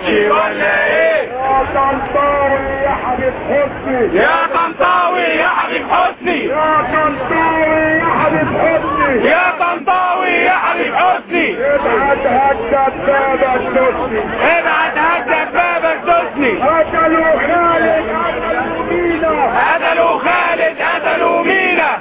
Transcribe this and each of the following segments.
تمشي ولا ايه يا طنطاوي يا حبيب حسني يا طنطاوي يا حبيب حسني يا طنطاوي يا حبيب حسني يا طنطاوي يا حبيب حسني ابعد هدد بابك حسني ابعت هدف بابك دوسني قتلوا خالد قتلوا مينا قتلوا خالد قتلوا مينا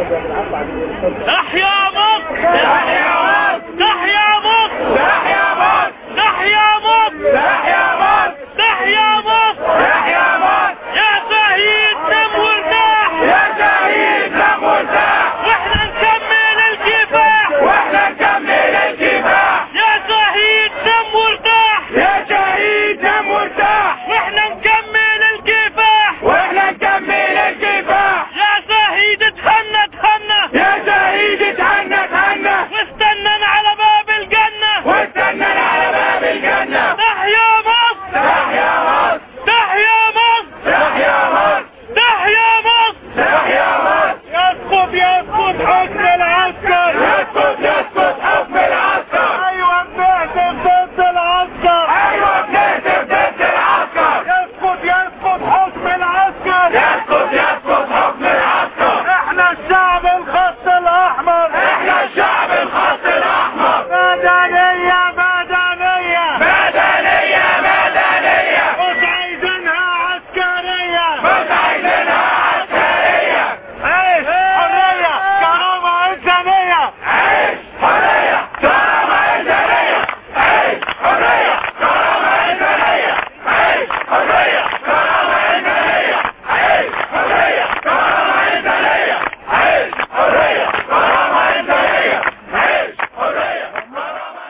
تحيا مصر تحيا مصر تحيا مصر تحيا مصر تحيا مصر تحيا مصر تحيا مصر تحيا مصر يا شهيد نم وارتاح يا شهيد نم وارتاح واحنا نكمل الكفاح واحنا نكمل الكفاح يا شهيد نم وارتاح يا شهيد نم وارتاح واحنا نكمل الكفاح واحنا نكمل الكفاح يا شهيد اتهنى اتهنى يا شهيد اتهنى اتهنى واستنى على باب الجنة واستنى على باب الجنة تحيا مصر تحيا مصر تحيا مصر تحيا مصر تحيا مصر تحيا مصر يسقط يسقط حكم العسكر يسقط يسقط حكم العسكر ايوه بنهتف ضد العسكر ايوه بنهتف ضد العسكر يسقط يسقط حكم العسكر يسقط يسقط حكم العسكر احنا الشعب الخط الاحمر احنا الشعب الخط الاحمر مدنية مدنية مدنية مدنية مش عايزينها عسكرية مش عايزينها عسكرية عيش حرية كرامة انسانية عيش حرية كرامة إنسانية عيش حرية كرامة إنسانية عيش حرية كرامة إنسانية عيش حرية كرامة إنسانية عيش حرية كرامة إنسانية عيش حرية كرامة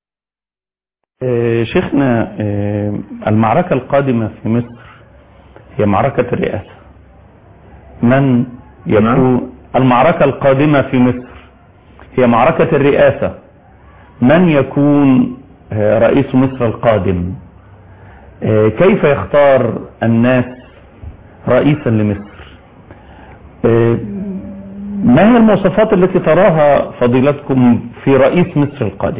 آه، شيخنا آه، المعركة القادمة في مصر هي معركة الرئاسة من يكون المعركة القادمة في مصر هي معركة الرئاسة من يكون آه، رئيس مصر القادم آه، كيف يختار الناس رئيسا لمصر آه، ما هي المواصفات التي تراها فضيلتكم في رئيس مصر القادم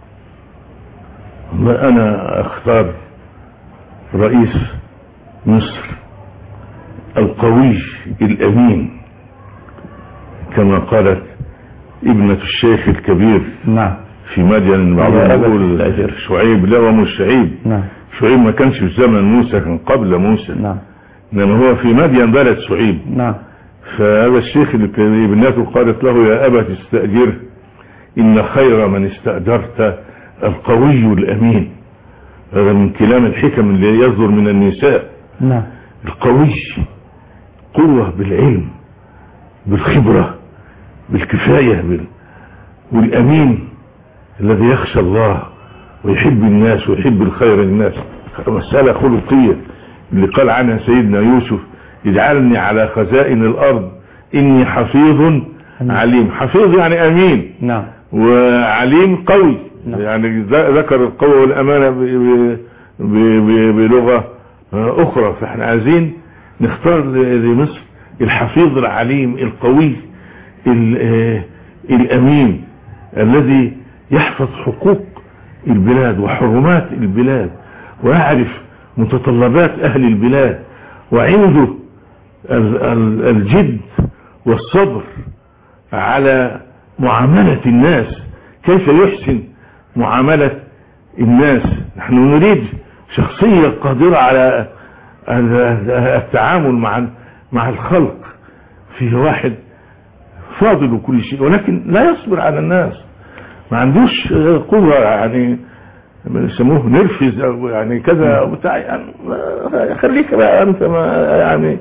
ما أنا أختار رئيس مصر القوي الأمين كما قالت ابنة الشيخ الكبير نعم في مدين يا بعضهم أبا يقول الأجر. شعيب لا ومش شعيب نعم شعيب ما كانش في زمن موسى كان قبل موسى نعم إنما هو في مدين بلد شعيب نعم فهذا الشيخ اللي كان ابنته قالت له يا أبا تستأجره إن خير من استأجرت القوي الأمين هذا من كلام الحكم اللي يصدر من النساء نعم القوي قوة بالعلم بالخبرة بالكفاية بال... والأمين الذي يخشى الله ويحب الناس ويحب الخير للناس مسألة خلقية اللي قال عنها سيدنا يوسف اجعلني على خزائن الأرض إني حفيظ عليم حفيظ يعني أمين نعم وعليم قوي نعم. يعني ذ- ذكر القوة والأمانة ب- ب- ب- ب- بلغة آه، أخرى فاحنا عايزين نختار ل- لمصر الحفيظ العليم القوي ال- آه، الأمين الذي يحفظ حقوق البلاد وحرمات البلاد ويعرف متطلبات أهل البلاد وعنده ال- ال- الجد والصبر على معاملة الناس كيف يحسن معاملة الناس نحن نريد شخصية قادرة على ال- التعامل مع مع الخلق في واحد فاضل وكل شيء ولكن لا يصبر على الناس ما عندوش قوة يعني يسموه نرفز او يعني كذا او بتاع يعني ما- خليك بقى انت ما يعني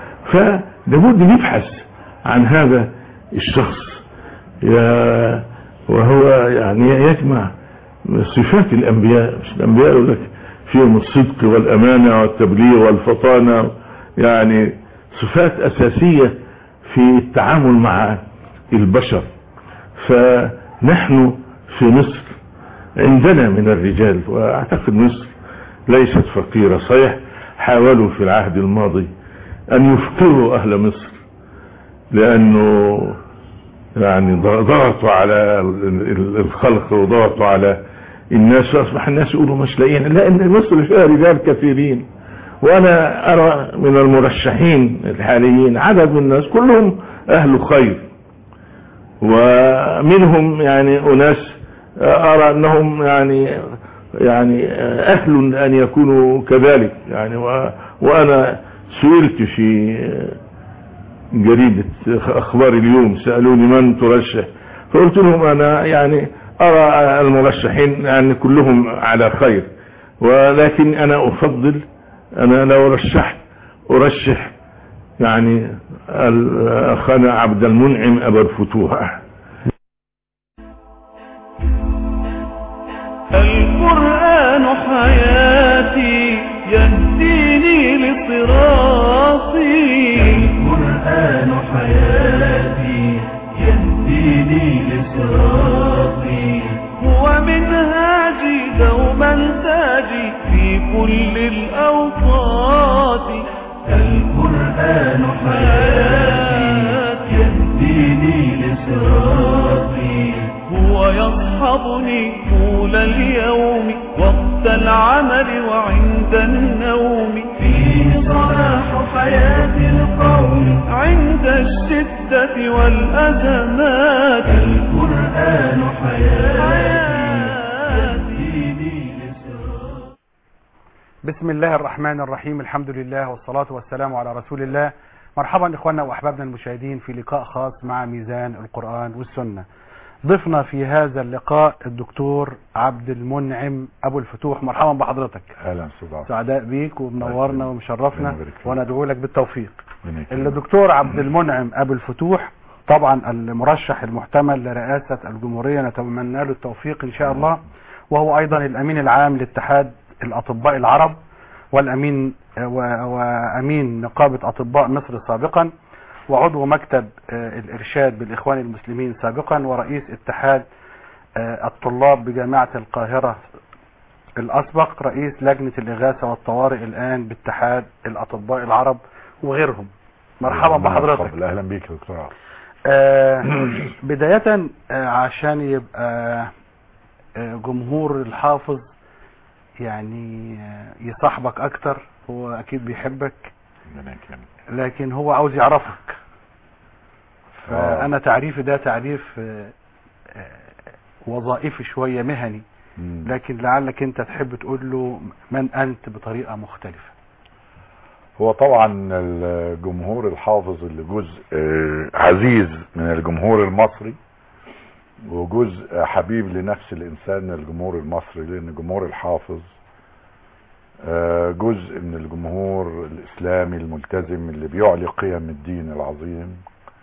فلابد نبحث عن هذا الشخص يا- وهو يعني يجمع صفات الانبياء مش الانبياء يقول لك فيهم الصدق والامانه والتبليغ والفطانه يعني صفات اساسيه في التعامل مع البشر فنحن في مصر عندنا من الرجال واعتقد مصر ليست فقيرة صحيح حاولوا في العهد الماضي ان يفقروا اهل مصر لانه يعني ضغطوا على ال- ال- الخلق وضغطوا على الناس اصبح الناس يقولوا مش لاقيين لا ان مصر فيها رجال كثيرين وانا ارى من المرشحين الحاليين عدد من الناس كلهم اهل خير ومنهم يعني اناس ارى انهم يعني يعني اهل ان يكونوا كذلك يعني و- وانا سئلت في جريدة اخبار اليوم سألوني من ترشح فقلت لهم انا يعني ارى المرشحين يعني كلهم على خير ولكن انا افضل انا لو رشحت ارشح يعني ال- اخانا عبد المنعم ابا الفتوح القرآن حياتي يهديني لصراطي القرآن حياتي يهديني لصراطي هو منهاجي دوما تاجي في كل الأوقات القرآن حياتي يهديني لصراطي هو يصحبني طول اليوم وقت العمل وعند النوم فيه صلاح حياة القوم عند الشدة والأزمات القرآن حياتي يهديني لصراط بسم الله الرحمن الرحيم الحمد لله والصلاة والسلام على رسول الله مرحبا إخواننا وأحبابنا المشاهدين في لقاء خاص مع ميزان القرآن والسنة ضفنا في هذا اللقاء الدكتور عبد المنعم أبو الفتوح مرحبا بحضرتك اهلا استاذ عاصم سعداء بيك ومنورنا ومشرفنا ربنا يبارك فيك. وندعو لك بالتوفيق ربنا يكرمك. الدكتور عبد المنعم أبو الفتوح طبعا المرشح المحتمل لرئاسة الجمهورية نتمنى له التوفيق إن شاء الله وهو أيضا الأمين العام لاتحاد الأطباء العرب والأمين و- وأمين نقابة أطباء مصر سابقا وعضو مكتب آه، الإرشاد بالإخوان المسلمين سابقا ورئيس اتحاد آه، الطلاب بجامعة القاهرة الأسبق رئيس لجنة الإغاثة والطوارئ الآن باتحاد الأطباء العرب وغيرهم مرحبا بحضرتك مرحبا. اهلا بيك يا دكتور عاصم آه، بداية آه، عشان يبقى آه، جمهور الحافظ يعني آه، يصاحبك اكتر هو اكيد بيحبك ربنا يكرمك. لكن هو عاوز يعرفك آه. فانا تعريفي ده تعريف آه، آه، وظائفي شوية مهني مم. لكن لعلك انت تحب تقول له من انت بطريقة مختلفة هو طبعا الجمهور الحافظ اللي جزء آه، عزيز من الجمهور المصري وجزء حبيب لنفس الانسان الجمهور المصري لان الجمهور الحافظ آه، جزء من الجمهور الاسلامي الملتزم اللي بيعلي قيم الدين العظيم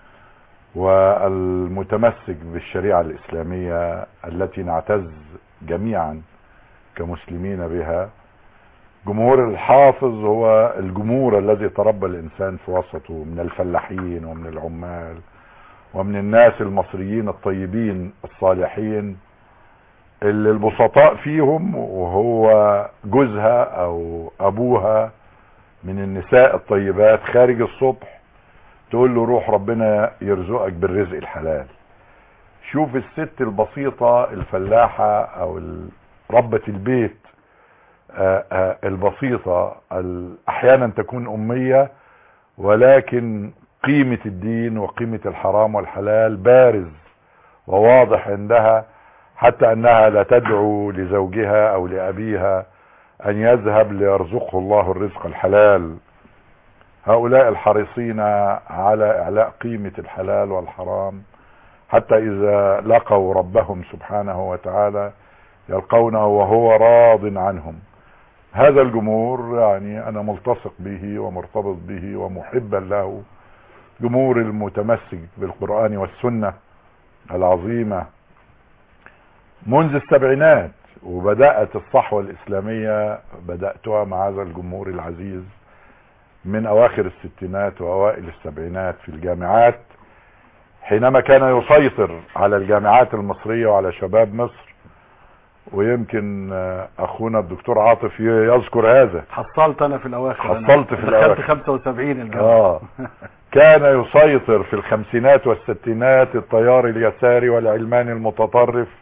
والمتمسك بالشريعة الاسلامية التي نعتز جميعا كمسلمين بها جمهور الحافظ هو الجمهور الذي تربى الانسان في وسطه من الفلاحين ومن العمال ومن الناس المصريين الطيبين الصالحين اللي البسطاء فيهم وهو جوزها او ابوها من النساء الطيبات خارج الصبح تقول له روح ربنا يرزقك بالرزق الحلال شوف الست البسيطة الفلاحة او ال- ربة البيت آه، آه، البسيطة ال- احيانا تكون امية ولكن قيمة الدين وقيمة الحرام والحلال بارز وواضح عندها حتى انها لا تدعو لزوجها او لابيها ان يذهب ليرزقه الله الرزق الحلال هؤلاء الحريصين على اعلاء قيمة الحلال والحرام حتى اذا لقوا ربهم سبحانه وتعالى يلقونه وهو راض عنهم هذا الجمهور يعني انا ملتصق به ومرتبط به ومحبا له جمهور المتمسك بالقرآن والسنة العظيمة منذ السبعينات وبدأت الصحوة الإسلامية بدأتها مع هذا الجمهور العزيز من أواخر الستينات وأوائل السبعينات في الجامعات حينما كان يسيطر على الجامعات المصرية وعلى شباب مصر ويمكن آه، أخونا الدكتور عاطف يذكر هذا حصلت انا في الاواخر أنا حصلت في دخلت الأواخر. 75 الجامعة آه. كان يسيطر في الخمسينات والستينات التيار اليساري والعلماني المتطرف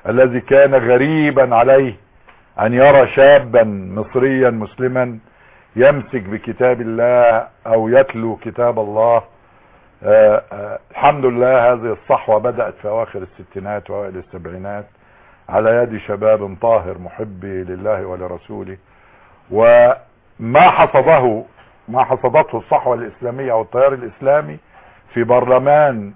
الذي كان غريبا عليه ان يرى شابا مصريا مسلما يمسك بكتاب الله او يتلو كتاب الله آه، آه، الحمد لله هذه الصحوة بدأت في اواخر الستينات واوائل السبعينات على يد شباب طاهر محبي لله ولرسوله وما حصده ما حصدته الصحوة الاسلامية او التيار الاسلامي في برلمان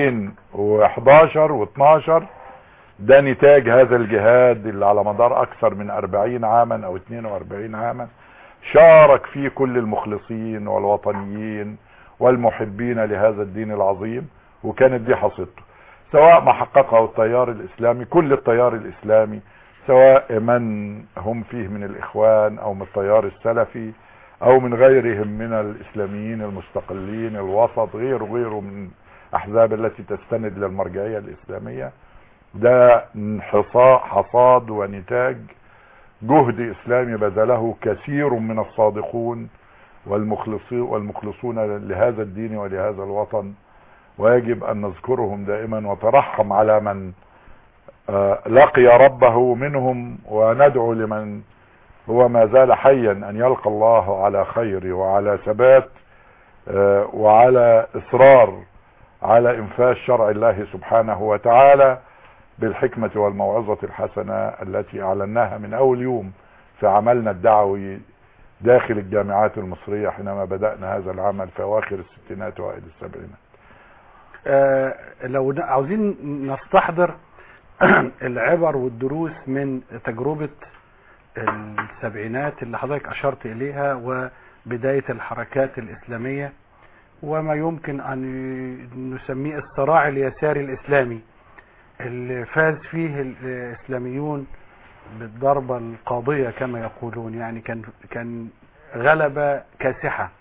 2011 و12 ده نتاج هذا الجهاد اللي على مدار اكثر من 40 عاما او 42 عاما شارك فيه كل المخلصين والوطنيين والمحبين لهذا الدين العظيم وكانت دي حصيلته سواء ما حققه التيار الاسلامي كل التيار الاسلامي سواء من هم فيه من الاخوان او من التيار السلفي او من غيرهم من الاسلاميين المستقلين الوسط غيره غيره من احزاب التي تستند للمرجعية الاسلامية ده حصا- حصاد ونتاج جهد اسلامي بذله كثير من الصادقون والمخلصين والمخلصون لهذا الدين ولهذا الوطن ويجب ان نذكرهم دائما وترحم على من آه، لقي ربه منهم وندعو لمن هو ما زال حيا ان يلقى الله على خير وعلى ثبات آه، وعلى اصرار على انفاذ شرع الله سبحانه وتعالى بالحكمة والموعظة الحسنة التي اعلناها من اول يوم في عملنا الدعوي داخل الجامعات المصرية حينما بدأنا هذا العمل في اواخر الستينات واوائل السبعينات آه، لو ن- عاوزين نستحضر العبر والدروس من تجربة السبعينات اللي حضرتك أشرت إليها وبداية الحركات الإسلامية وما يمكن أن ي- نسميه الصراع اليساري الإسلامي اللي فاز فيه الإسلاميون بالضربة القاضية كما يقولون يعني كان كان غلبة كاسحة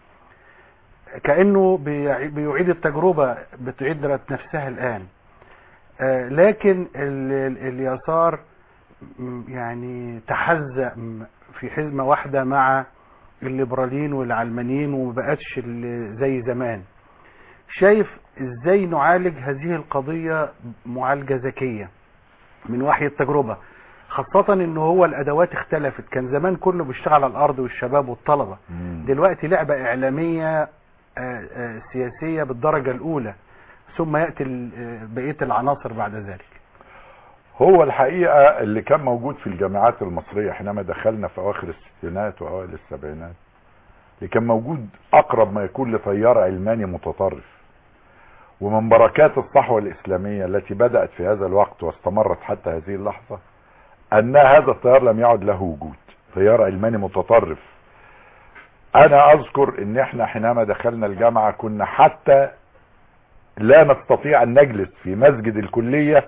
كأنه بيع- بيعيد التجربة بتعيد نفسها الآن آه، لكن ال- ال- اليسار م- يعني تحزق م- في حزمة واحدة مع الليبراليين والعلمانيين وما بقتش ال- زي زمان شايف ازاي نعالج هذه القضية معالجة ذكية من وحي التجربة خاصة ان هو الادوات اختلفت كان زمان كله بيشتغل على الارض والشباب والطلبة دلوقتي لعبة اعلامية آه، آه، سياسية بالدرجة الاولى ثم يأتي ال- آه، بقية العناصر بعد ذلك هو الحقيقة اللي كان موجود في الجامعات المصرية حينما دخلنا في اواخر الستينات واوائل السبعينات اللي كان موجود اقرب ما يكون لتيار علماني متطرف ومن بركات الصحوة الاسلامية التي بدأت في هذا الوقت واستمرت حتى هذه اللحظة ان هذا التيار لم يعد له وجود تيار علماني متطرف انا اذكر ان احنا حينما دخلنا الجامعة كنا حتى لا نستطيع ان نجلس في مسجد الكلية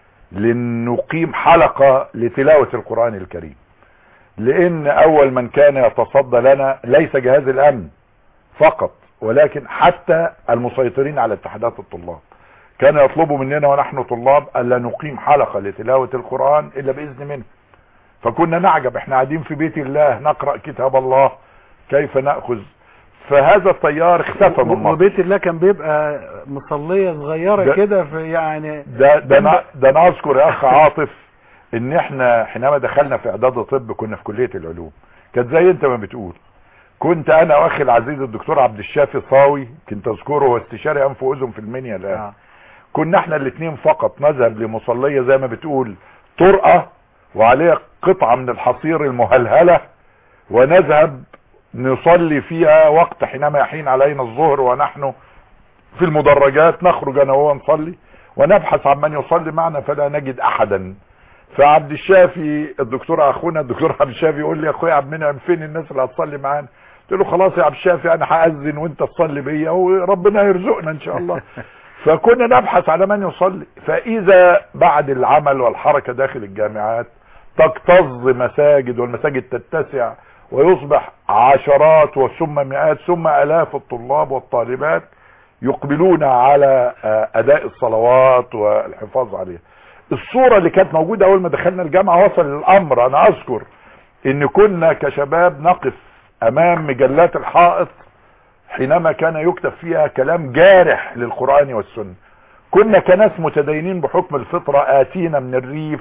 لنقيم حلقة لتلاوة القرآن الكريم لان اول من كان يتصدى لنا ليس جهاز الامن فقط ولكن حتى المسيطرين على اتحادات الطلاب كان يطلبوا مننا ونحن طلاب الا نقيم حلقة لتلاوة القرآن الا باذن منه فكنا نعجب احنا قاعدين في بيت الله نقرأ كتاب الله كيف نأخذ فهذا التيار اختفى من مصر وبيت الله كان بيبقى مصلية صغيرة ده- كده في يعني ده ده انا ده انا اذكر يا اخ عاطف ان احنا حينما دخلنا في اعداد طب كنا في كليه العلوم كانت زي انت ما بتقول كنت انا واخي العزيز الدكتور عبد الشافي صاوي كنت اذكره هو استشاري انف واذن في المنيا الان آه. كنا احنا الاثنين فقط نذهب لمصليه زي ما بتقول طرقه وعليها قطعه من الحصير المهلهله ونذهب نصلي فيها وقت حينما يحين علينا الظهر ونحن في المدرجات نخرج انا وهو نصلي ونبحث عن من يصلي معنا فلا نجد احدا فعبد الشافي الدكتور اخونا الدكتور عبد الشافي يقول لي يا اخويا عبد المنعم فين الناس اللي هتصلي معانا قلت له خلاص يا عبد الشافي انا هاذن وانت تصلي بيا وربنا يرزقنا ان شاء الله فكنا نبحث على من يصلي فاذا بعد العمل والحركه داخل الجامعات تكتظ مساجد والمساجد تتسع ويصبح عشرات وثم مئات ثم الاف الطلاب والطالبات يقبلون على آه، اداء الصلوات والحفاظ عليها الصورة اللي كانت موجودة اول ما دخلنا الجامعة وصل الامر انا اذكر ان كنا كشباب نقف امام مجلات الحائط حينما كان يكتب فيها كلام جارح للقرآن والسنة كنا كناس متدينين بحكم الفطرة آتينا من الريف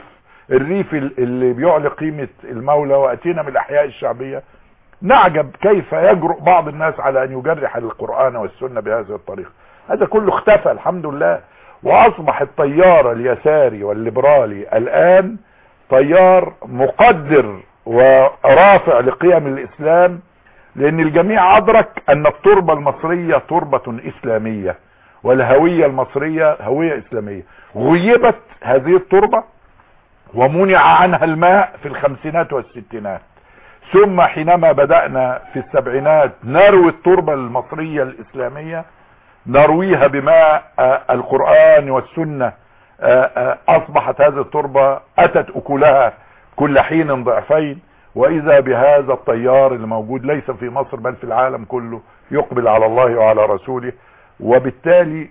الريف ال- اللي بيعلي قيمة المولى واتينا من الاحياء الشعبية نعجب كيف يجرؤ بعض الناس على ان يجرح القرآن والسنة بهذه الطريقة هذا كله اختفى الحمد لله واصبح التيار اليساري والليبرالي الان تيار مقدر ورافع لقيم الاسلام لان الجميع ادرك ان التربة المصرية تربة اسلامية والهوية المصرية هوية اسلامية غيبت هذه التربة ومنع عنها الماء في الخمسينات والستينات ثم حينما بدأنا في السبعينات نروي التربة المصرية الإسلامية نرويها بماء آه، القرآن والسنة آه، آه، أصبحت هذه التربة أتت أكلها كل حين ضعفين وإذا بهذا التيار اللي موجود ليس في مصر بل في العالم كله يقبل على الله وعلى رسوله وبالتالي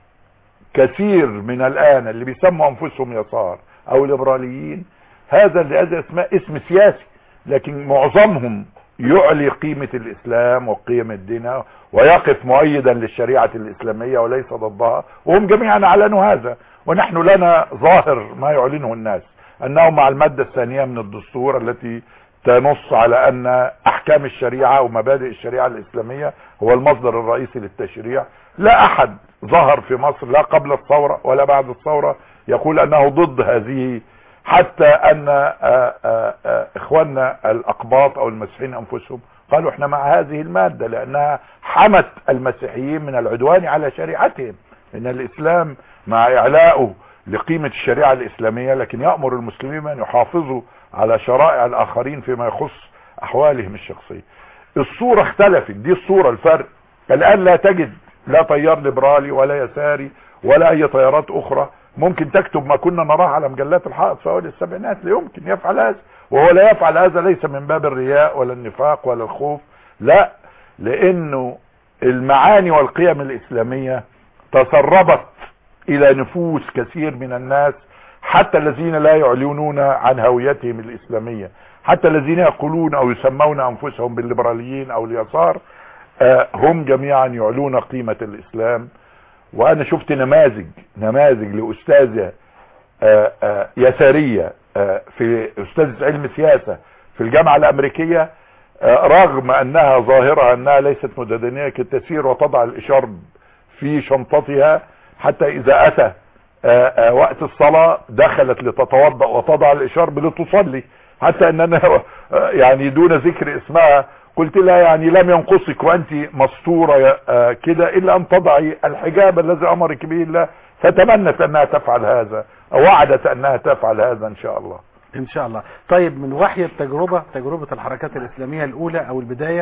كثير من الآن اللي بيسموا أنفسهم يسار أو ليبراليين هذا اللي هذا اسمه اسم سياسي لكن معظمهم يعلي قيمة الإسلام وقيم الدين ويقف مؤيدا للشريعة الإسلامية وليس ضدها وهم جميعا أعلنوا هذا ونحن لنا ظاهر ما يعلنه الناس أنه مع المادة الثانية من الدستور التي تنص على أن أحكام الشريعة ومبادئ الشريعة الإسلامية هو المصدر الرئيسي للتشريع لا أحد ظهر في مصر لا قبل الثورة ولا بعد الثورة يقول أنه ضد هذه حتى أن آه، آه، آه، إخواننا الأقباط أو المسيحيين أنفسهم قالوا احنا مع هذه المادة لأنها حمت المسيحيين من العدوان على شريعتهم إن الإسلام مع إعلائه لقيمة الشريعة الإسلامية لكن يأمر المسلمين أن يحافظوا على شرائع الآخرين فيما يخص أحوالهم الشخصية الصورة اختلفت دي الصورة الفرق الآن لا تجد لا تيار ليبرالي ولا يساري ولا أي تيارات أخرى ممكن تكتب ما كنا نراه على مجلات الحائط في أول السبعينات لا يمكن يفعل هذا وهو لا يفعل هذا ليس من باب الرياء ولا النفاق ولا الخوف لا لأنه المعاني والقيم الإسلامية تسربت إلى نفوس كثير من الناس حتى الذين لا يعلنون عن هويتهم الإسلامية حتى الذين يقولون أو يسمون أنفسهم بالليبراليين أو اليسار آه، هم جميعا يعلون قيمة الإسلام وأنا شفت نماذج نماذج لأستاذة آه، آه، يسارية آه، في أستاذة علم سياسة في الجامعة الأمريكية آه، رغم أنها ظاهرة أنها ليست متدينية كانت تسير وتضع الإشارب في شنطتها حتى إذا أتى آه، آه، وقت الصلاة دخلت لتتوضأ وتضع الإشارب لتصلي حتى أن أنا آه، يعني دون ذكر اسمها قلت لها يعني لم ينقصك وأنت مستورة آه، كده إلا أن تضعي الحجاب الذي أمرك به الله فتمنت أنها تفعل هذا وعدت أنها تفعل هذا إن شاء الله ان شاء الله طيب من وحي التجربة تجربة الحركات الاسلامية الاولى او البداية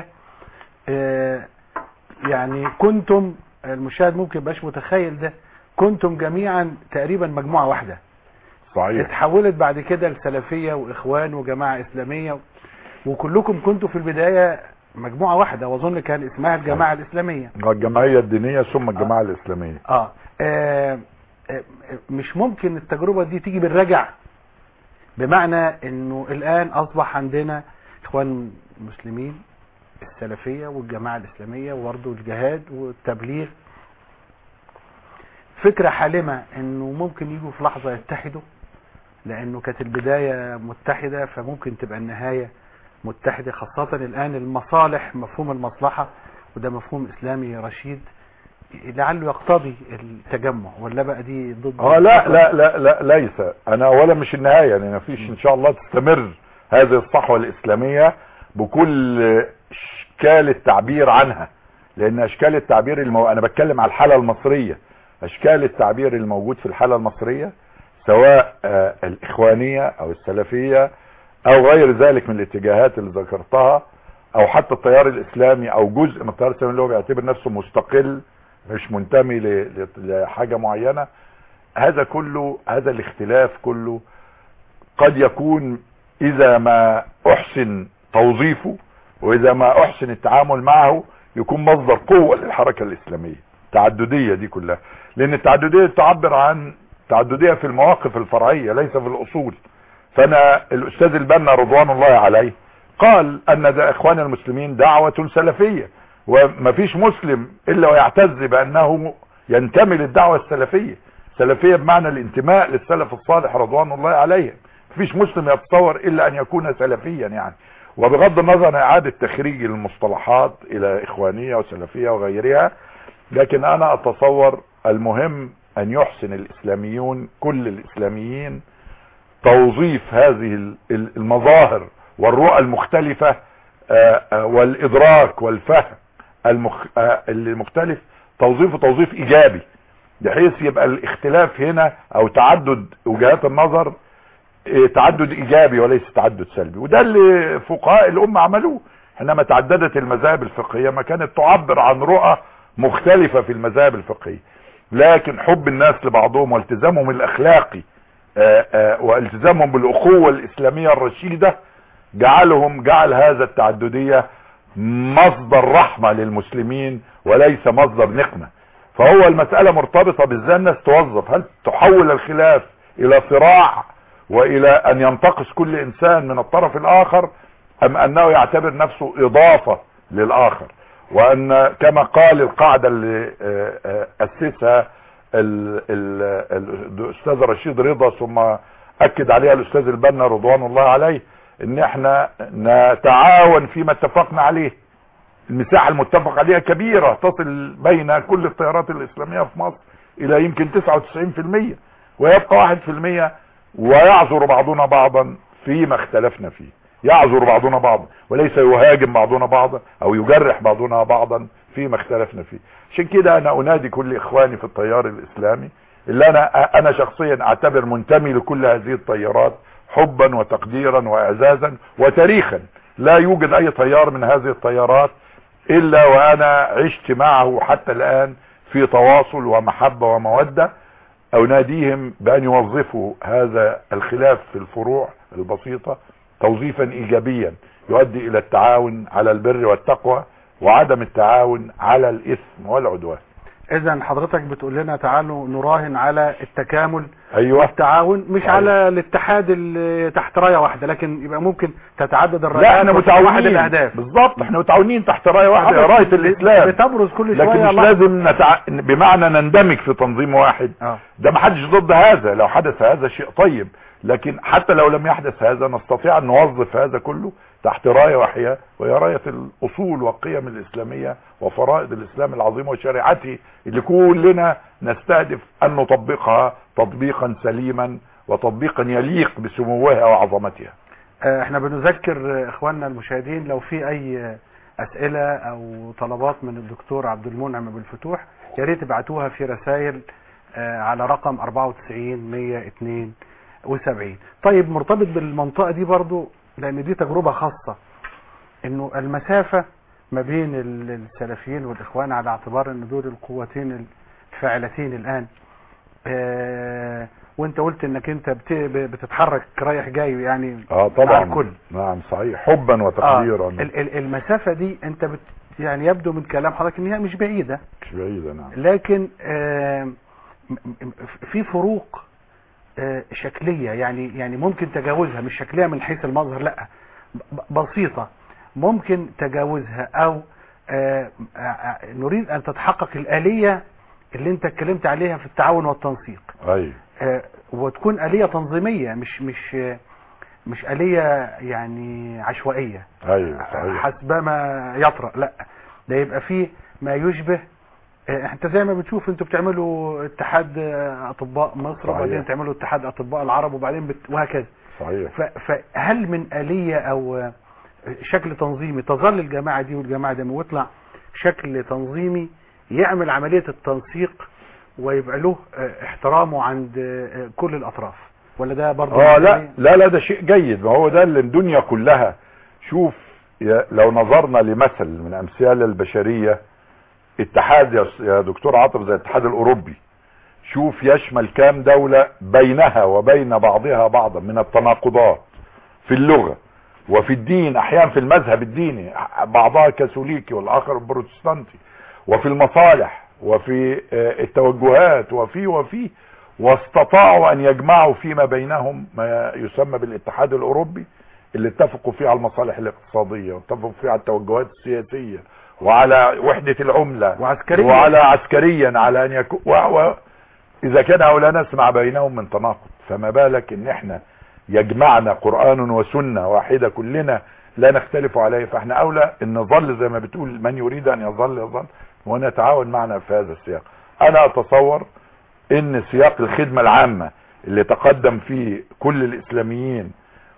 آه، يعني كنتم المشاهد ممكن يبقاش متخيل ده كنتم جميعا تقريبا مجموعة واحدة صحيح اتحولت بعد كده لسلفية واخوان وجماعة اسلامية وكلكم كنتوا في البداية مجموعة واحدة واظن كان اسمها الجماعة الاسلامية الجمعية الدينية ثم الجماعة الإسلامية اه, آه آه، مش ممكن التجربة دي تيجي بالرجع بمعنى انه الان اصبح عندنا اخوان مسلمين السلفية والجماعة الاسلامية وبرضه الجهاد والتبليغ فكرة حالمة انه ممكن يجوا في لحظة يتحدوا لانه كانت البداية متحدة فممكن تبقى النهاية متحدة خاصة الان المصالح مفهوم المصلحة وده مفهوم اسلامي رشيد لعله يقتضي التجمع ولا بقى دي ضد اه لا لا لا لا ليس انا اولا مش النهاية يعني ما فيش ان شاء الله تستمر هذه الصحوة الاسلامية بكل اشكال التعبير عنها لان اشكال التعبير المو... انا بتكلم على الحالة المصرية اشكال التعبير الموجود في الحالة المصرية سواء آه الاخوانية او السلفية او غير ذلك من الاتجاهات اللي ذكرتها او حتى التيار الاسلامي او جزء من التيار الاسلامي اللي هو بيعتبر نفسه مستقل مش منتمي ل- ل- لحاجة معينة هذا كله هذا الاختلاف كله قد يكون اذا ما احسن توظيفه واذا ما احسن التعامل معه يكون مصدر قوة للحركة الاسلامية التعددية دي كلها لان التعددية تعبر عن تعددية في المواقف الفرعية ليس في الاصول فانا الاستاذ البنا رضوان الله عليه قال ان ده اخوان المسلمين دعوة سلفية ومفيش مسلم الا ويعتز بانه ينتمي للدعوة السلفية سلفية بمعنى الانتماء للسلف الصالح رضوان الله عليهم مفيش مسلم يتصور الا ان يكون سلفيا يعني وبغض النظر عن اعادة تخريج المصطلحات الى اخوانية وسلفية وغيرها لكن انا اتصور المهم ان يحسن الاسلاميون كل الاسلاميين توظيف هذه ال- ال- المظاهر والرؤى المختلفة آه، آه، والادراك والفهم المخ... آه، المختلف توظيفه توظيف ايجابي بحيث يبقى الاختلاف هنا او تعدد وجهات النظر إيه، تعدد ايجابي وليس تعدد سلبي وده اللي فقهاء الامه عملوه حينما تعددت المذاهب الفقهيه ما كانت تعبر عن رؤى مختلفه في المذاهب الفقهيه لكن حب الناس لبعضهم والتزامهم الاخلاقي آه، آه، والتزامهم بالاخوه الاسلاميه الرشيده جعلهم جعل هذا التعدديه مصدر رحمه للمسلمين وليس مصدر نقمه فهو المساله مرتبطه بازاي الناس توظف هل تحول الخلاف الى صراع والى ان ينتقص كل انسان من الطرف الاخر ام انه يعتبر نفسه اضافة للاخر وان كما قال القاعدة اللي آه، آه، اسسها ال- ال- الاستاذ رشيد رضا ثم اكد عليها الاستاذ البنا رضوان الله عليه ان احنا نتعاون فيما اتفقنا عليه المساحة المتفق عليها كبيرة تصل بين كل التيارات الاسلامية في مصر الى يمكن 99% ويبقى 1% ويعذر بعضنا بعضا فيما اختلفنا فيه يعذر بعضنا بعضا وليس يهاجم بعضنا بعضا او يجرح بعضنا بعضا فيما اختلفنا فيه عشان كده انا انادي كل اخواني في التيار الاسلامي اللي انا انا شخصيا اعتبر منتمي لكل هذه التيارات حبا وتقديرا واعزازا وتاريخا لا يوجد اي تيار من هذه التيارات الا وانا عشت معه حتى الان في تواصل ومحبة ومودة اناديهم بان يوظفوا هذا الخلاف في الفروع البسيطة توظيفا ايجابيا يؤدي الى التعاون على البر والتقوى وعدم التعاون على الاثم والعدوان اذا حضرتك بتقول لنا تعالوا نراهن على التكامل ايوه والتعاون مش صحيح. على الاتحاد اللي تحت رايه واحده لكن يبقى ممكن تتعدد الرايات لا احنا وتكون واحد متعاونين الاهداف بالظبط احنا متعاونين تحت رايه واحده رايه الاسلام بتبرز كل لكن شويه مش لازم نتع... بمعنى نندمج في تنظيم واحد اه ده ما حدش ضد هذا لو حدث هذا شيء طيب لكن حتى لو لم يحدث هذا نستطيع ان نوظف هذا كله تحت رايه واحده وهي رايه الاصول والقيم الاسلاميه وفرائض الاسلام العظيم وشريعته اللي كلنا نستهدف ان نطبقها تطبيقا سليما وتطبيقا يليق بسموها وعظمتها آه، احنا بنذكر آه، اخواننا المشاهدين لو في اي آه، اسئله او طلبات من الدكتور عبد المنعم ابو الفتوح يا ريت تبعتوها في رسائل آه، على رقم 94 172 طيب مرتبط بالمنطقه دي برضو لان دي تجربه خاصه انه المسافه ما بين ال- السلفيين والاخوان على اعتبار ان دول القوتين الفاعلتين الان آه، وانت قلت انك انت بت- بتتحرك رايح جاي يعني اه مع طبعا الكل نعم صحيح حبا آه وتقديرا ال- ال- المسافة دي انت بت يعني يبدو من كلام حضرتك ان هي مش بعيدة مش بعيدة نعم لكن آم، م- م- في فروق آه، شكلية يعني يعني ممكن تجاوزها مش شكلية من حيث المظهر لا ب- بسيطة ممكن تجاوزها او آه، آه، آه، نريد ان تتحقق الآلية اللي انت اتكلمت عليها في التعاون والتنسيق ايوه آه، وتكون آلية تنظيمية مش مش آه، مش آلية يعني عشوائية ايوه صحيح حسبما يطرأ لا ده يبقى فيه ما يشبه آه، انت زي ما بتشوف انتوا بتعملوا اتحاد آه، اطباء مصر صحيح. وبعدين تعملوا اتحاد اطباء العرب وبعدين بت... وهكذا صحيح ف- فهل من آلية او آه، شكل تنظيمي تظل الجماعة دي والجماعة دي ويطلع شكل تنظيمي يعمل عملية التنسيق ويبقى له آه، احترامه عند آه، كل الاطراف ولا ده برضه اه لا لا لا ده شيء جيد ما هو ده اللي الدنيا كلها شوف يا لو نظرنا لمثل من امثال البشرية اتحاد يا س- يا دكتور عاطف زي الاتحاد الاوروبي شوف يشمل كام دولة بينها وبين بعضها بعضا من التناقضات في اللغة وفي الدين احيانا في المذهب الديني بعضها كاثوليكي والاخر بروتستانتي وفي المصالح وفي آه، التوجهات وفي وفي واستطاعوا ان يجمعوا فيما بينهم ما يسمى بالاتحاد الاوروبي اللي اتفقوا فيه على المصالح الاقتصادية واتفقوا فيه على التوجهات السياسية وعلى وحدة العملة وعسكريا وعلى عسكريا على ان يكون و... و... اذا كان هؤلاء نسمع بينهم من تناقض فما بالك ان احنا يجمعنا قرآن وسنة واحدة كلنا لا نختلف عليه فاحنا اولى ان نظل زي ما بتقول من يريد ان يظل يظل ونتعاون معنا في هذا السياق انا اتصور ان سياق الخدمة العامة اللي تقدم فيه كل الاسلاميين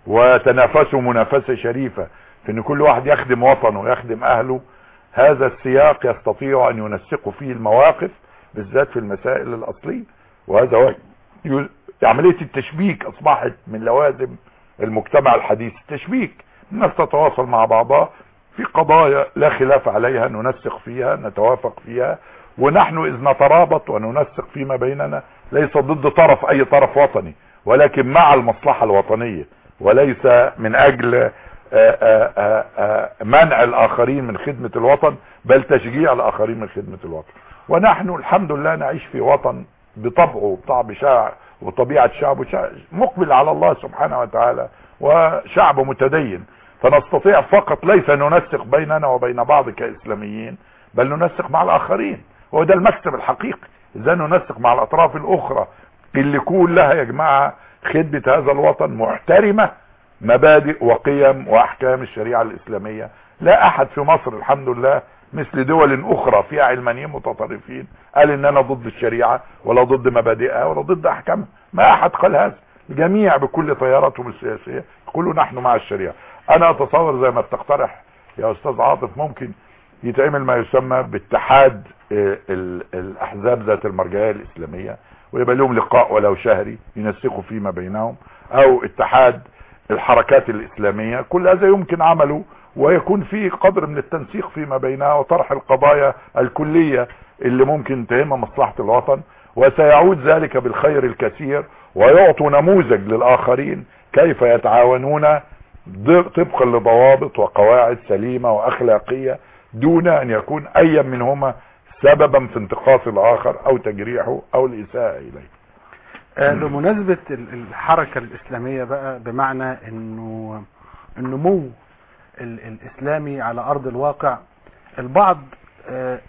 وتنافسوا منافسة شريفة في ان كل واحد يخدم وطنه ويخدم اهله هذا السياق يستطيع ان ينسق فيه المواقف بالذات في المسائل الاصلية وهذا هو يو- عملية التشبيك اصبحت من لوازم المجتمع الحديث التشبيك الناس تتواصل مع بعضها في قضايا لا خلاف عليها ننسق فيها نتوافق فيها ونحن اذ نترابط وننسق فيما بيننا ليس ضد طرف اي طرف وطني ولكن مع المصلحة الوطنية وليس من اجل آه، آه، آه، آه، منع الاخرين من خدمة الوطن بل تشجيع الاخرين من خدمة الوطن ونحن الحمد لله نعيش في وطن بطبعه وبطبع شعب وطبيعة شعبه شع- مقبل على الله سبحانه وتعالى وشعب متدين فنستطيع فقط ليس ننسق بيننا وبين بعض كإسلاميين بل ننسق مع الآخرين هو ده المكسب الحقيقي إذا ننسق مع الأطراف الأخرى اللي كلها يجمعها خدمة هذا الوطن محترمة مبادئ وقيم وأحكام الشريعة الإسلامية لا أحد في مصر الحمد لله مثل دول أخرى فيها علمانيين متطرفين قال إن أنا ضد الشريعة ولا ضد مبادئها ولا ضد أحكامها ما أحد قال هذا الجميع بكل تياراتهم السياسية يقولوا نحن مع الشريعة أنا أتصور زي ما بتقترح يا أستاذ عاطف ممكن يتعمل ما يسمى باتحاد آه، ال- الأحزاب ذات المرجعية الإسلامية ويبقى لهم لقاء ولو شهري ينسقوا فيما بينهم أو اتحاد الحركات الإسلامية كل هذا يمكن عمله ويكون فيه قدر من التنسيق فيما بينها وطرح القضايا الكلية اللي ممكن تهم مصلحة الوطن وسيعود ذلك بالخير الكثير ويعطوا نموذج للآخرين كيف يتعاونون ض- طبقا لضوابط وقواعد سليمة وأخلاقية دون أن يكون أي منهما سببا في انتقاص الآخر أو تجريحه أو الإساءة إليه آه، بمناسبة ال- الحركة الإسلامية بقى بمعنى إنه النمو ال- الإسلامي على أرض الواقع البعض آه،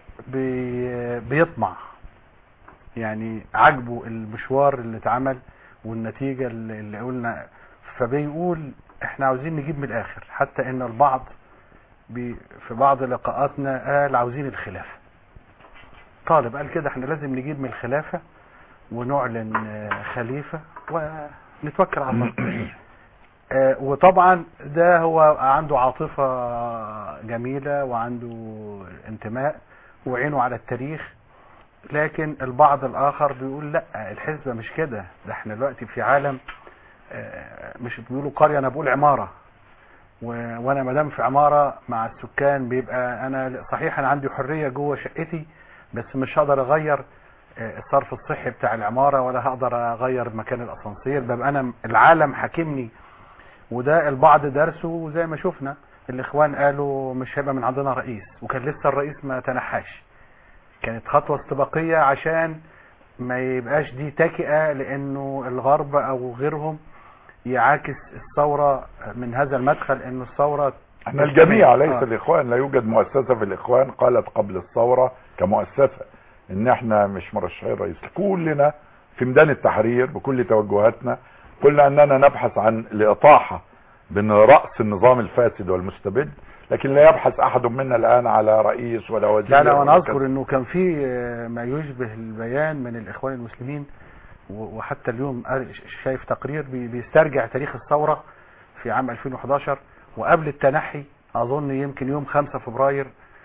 بي- بيطمع يعني عجبه المشوار اللي اتعمل والنتيجة اللي اللي قلنا فبيقول احنا عاوزين نجيب من الآخر حتى إن البعض بي في بعض لقاءاتنا قال عاوزين الخلافة طالب قال كده احنا لازم نجيب من الخلافة ونعلن آه، خليفة ونتوكل على الله آه، وطبعا ده هو عنده عاطفة جميلة وعنده انتماء وعينه على التاريخ لكن البعض الآخر بيقول لا الحزبة مش كده ده احنا دلوقتي في عالم آه، مش بيقولوا قرية انا بقول عمارة و- وانا مدام في عمارة مع السكان بيبقى انا صحيح انا عندي حرية جوه شقتي بس مش هقدر اغير آه، الصرف الصحي بتاع العمارة ولا هقدر اغير مكان الاسانسير ببقى انا العالم حاكمني وده البعض درسه وزي ما شفنا الاخوان قالوا مش هيبقى من عندنا رئيس وكان لسه الرئيس ما تنحاش كانت خطوة استباقية عشان ما يبقاش دي تكئة لانه الغرب او غيرهم يعاكس الثورة من هذا المدخل انه الثورة احنا الجميع ليس آه. الاخوان لا يوجد مؤسسة في الاخوان قالت قبل الثورة كمؤسسة ان احنا مش مرشحين رئيس كلنا في ميدان التحرير بكل توجهاتنا قلنا اننا نبحث عن الاطاحة بين رأس النظام الفاسد والمستبد لكن لا يبحث احد منا الان على رئيس ولا وزير لا لا وانا ولا اذكر كذا. انه كان في آه، ما يشبه البيان من الاخوان المسلمين و- وحتى اليوم قال- ش- شايف تقرير بي- بيسترجع تاريخ الثورة في عام 2011 وقبل التنحي اظن يمكن يوم 5 فبراير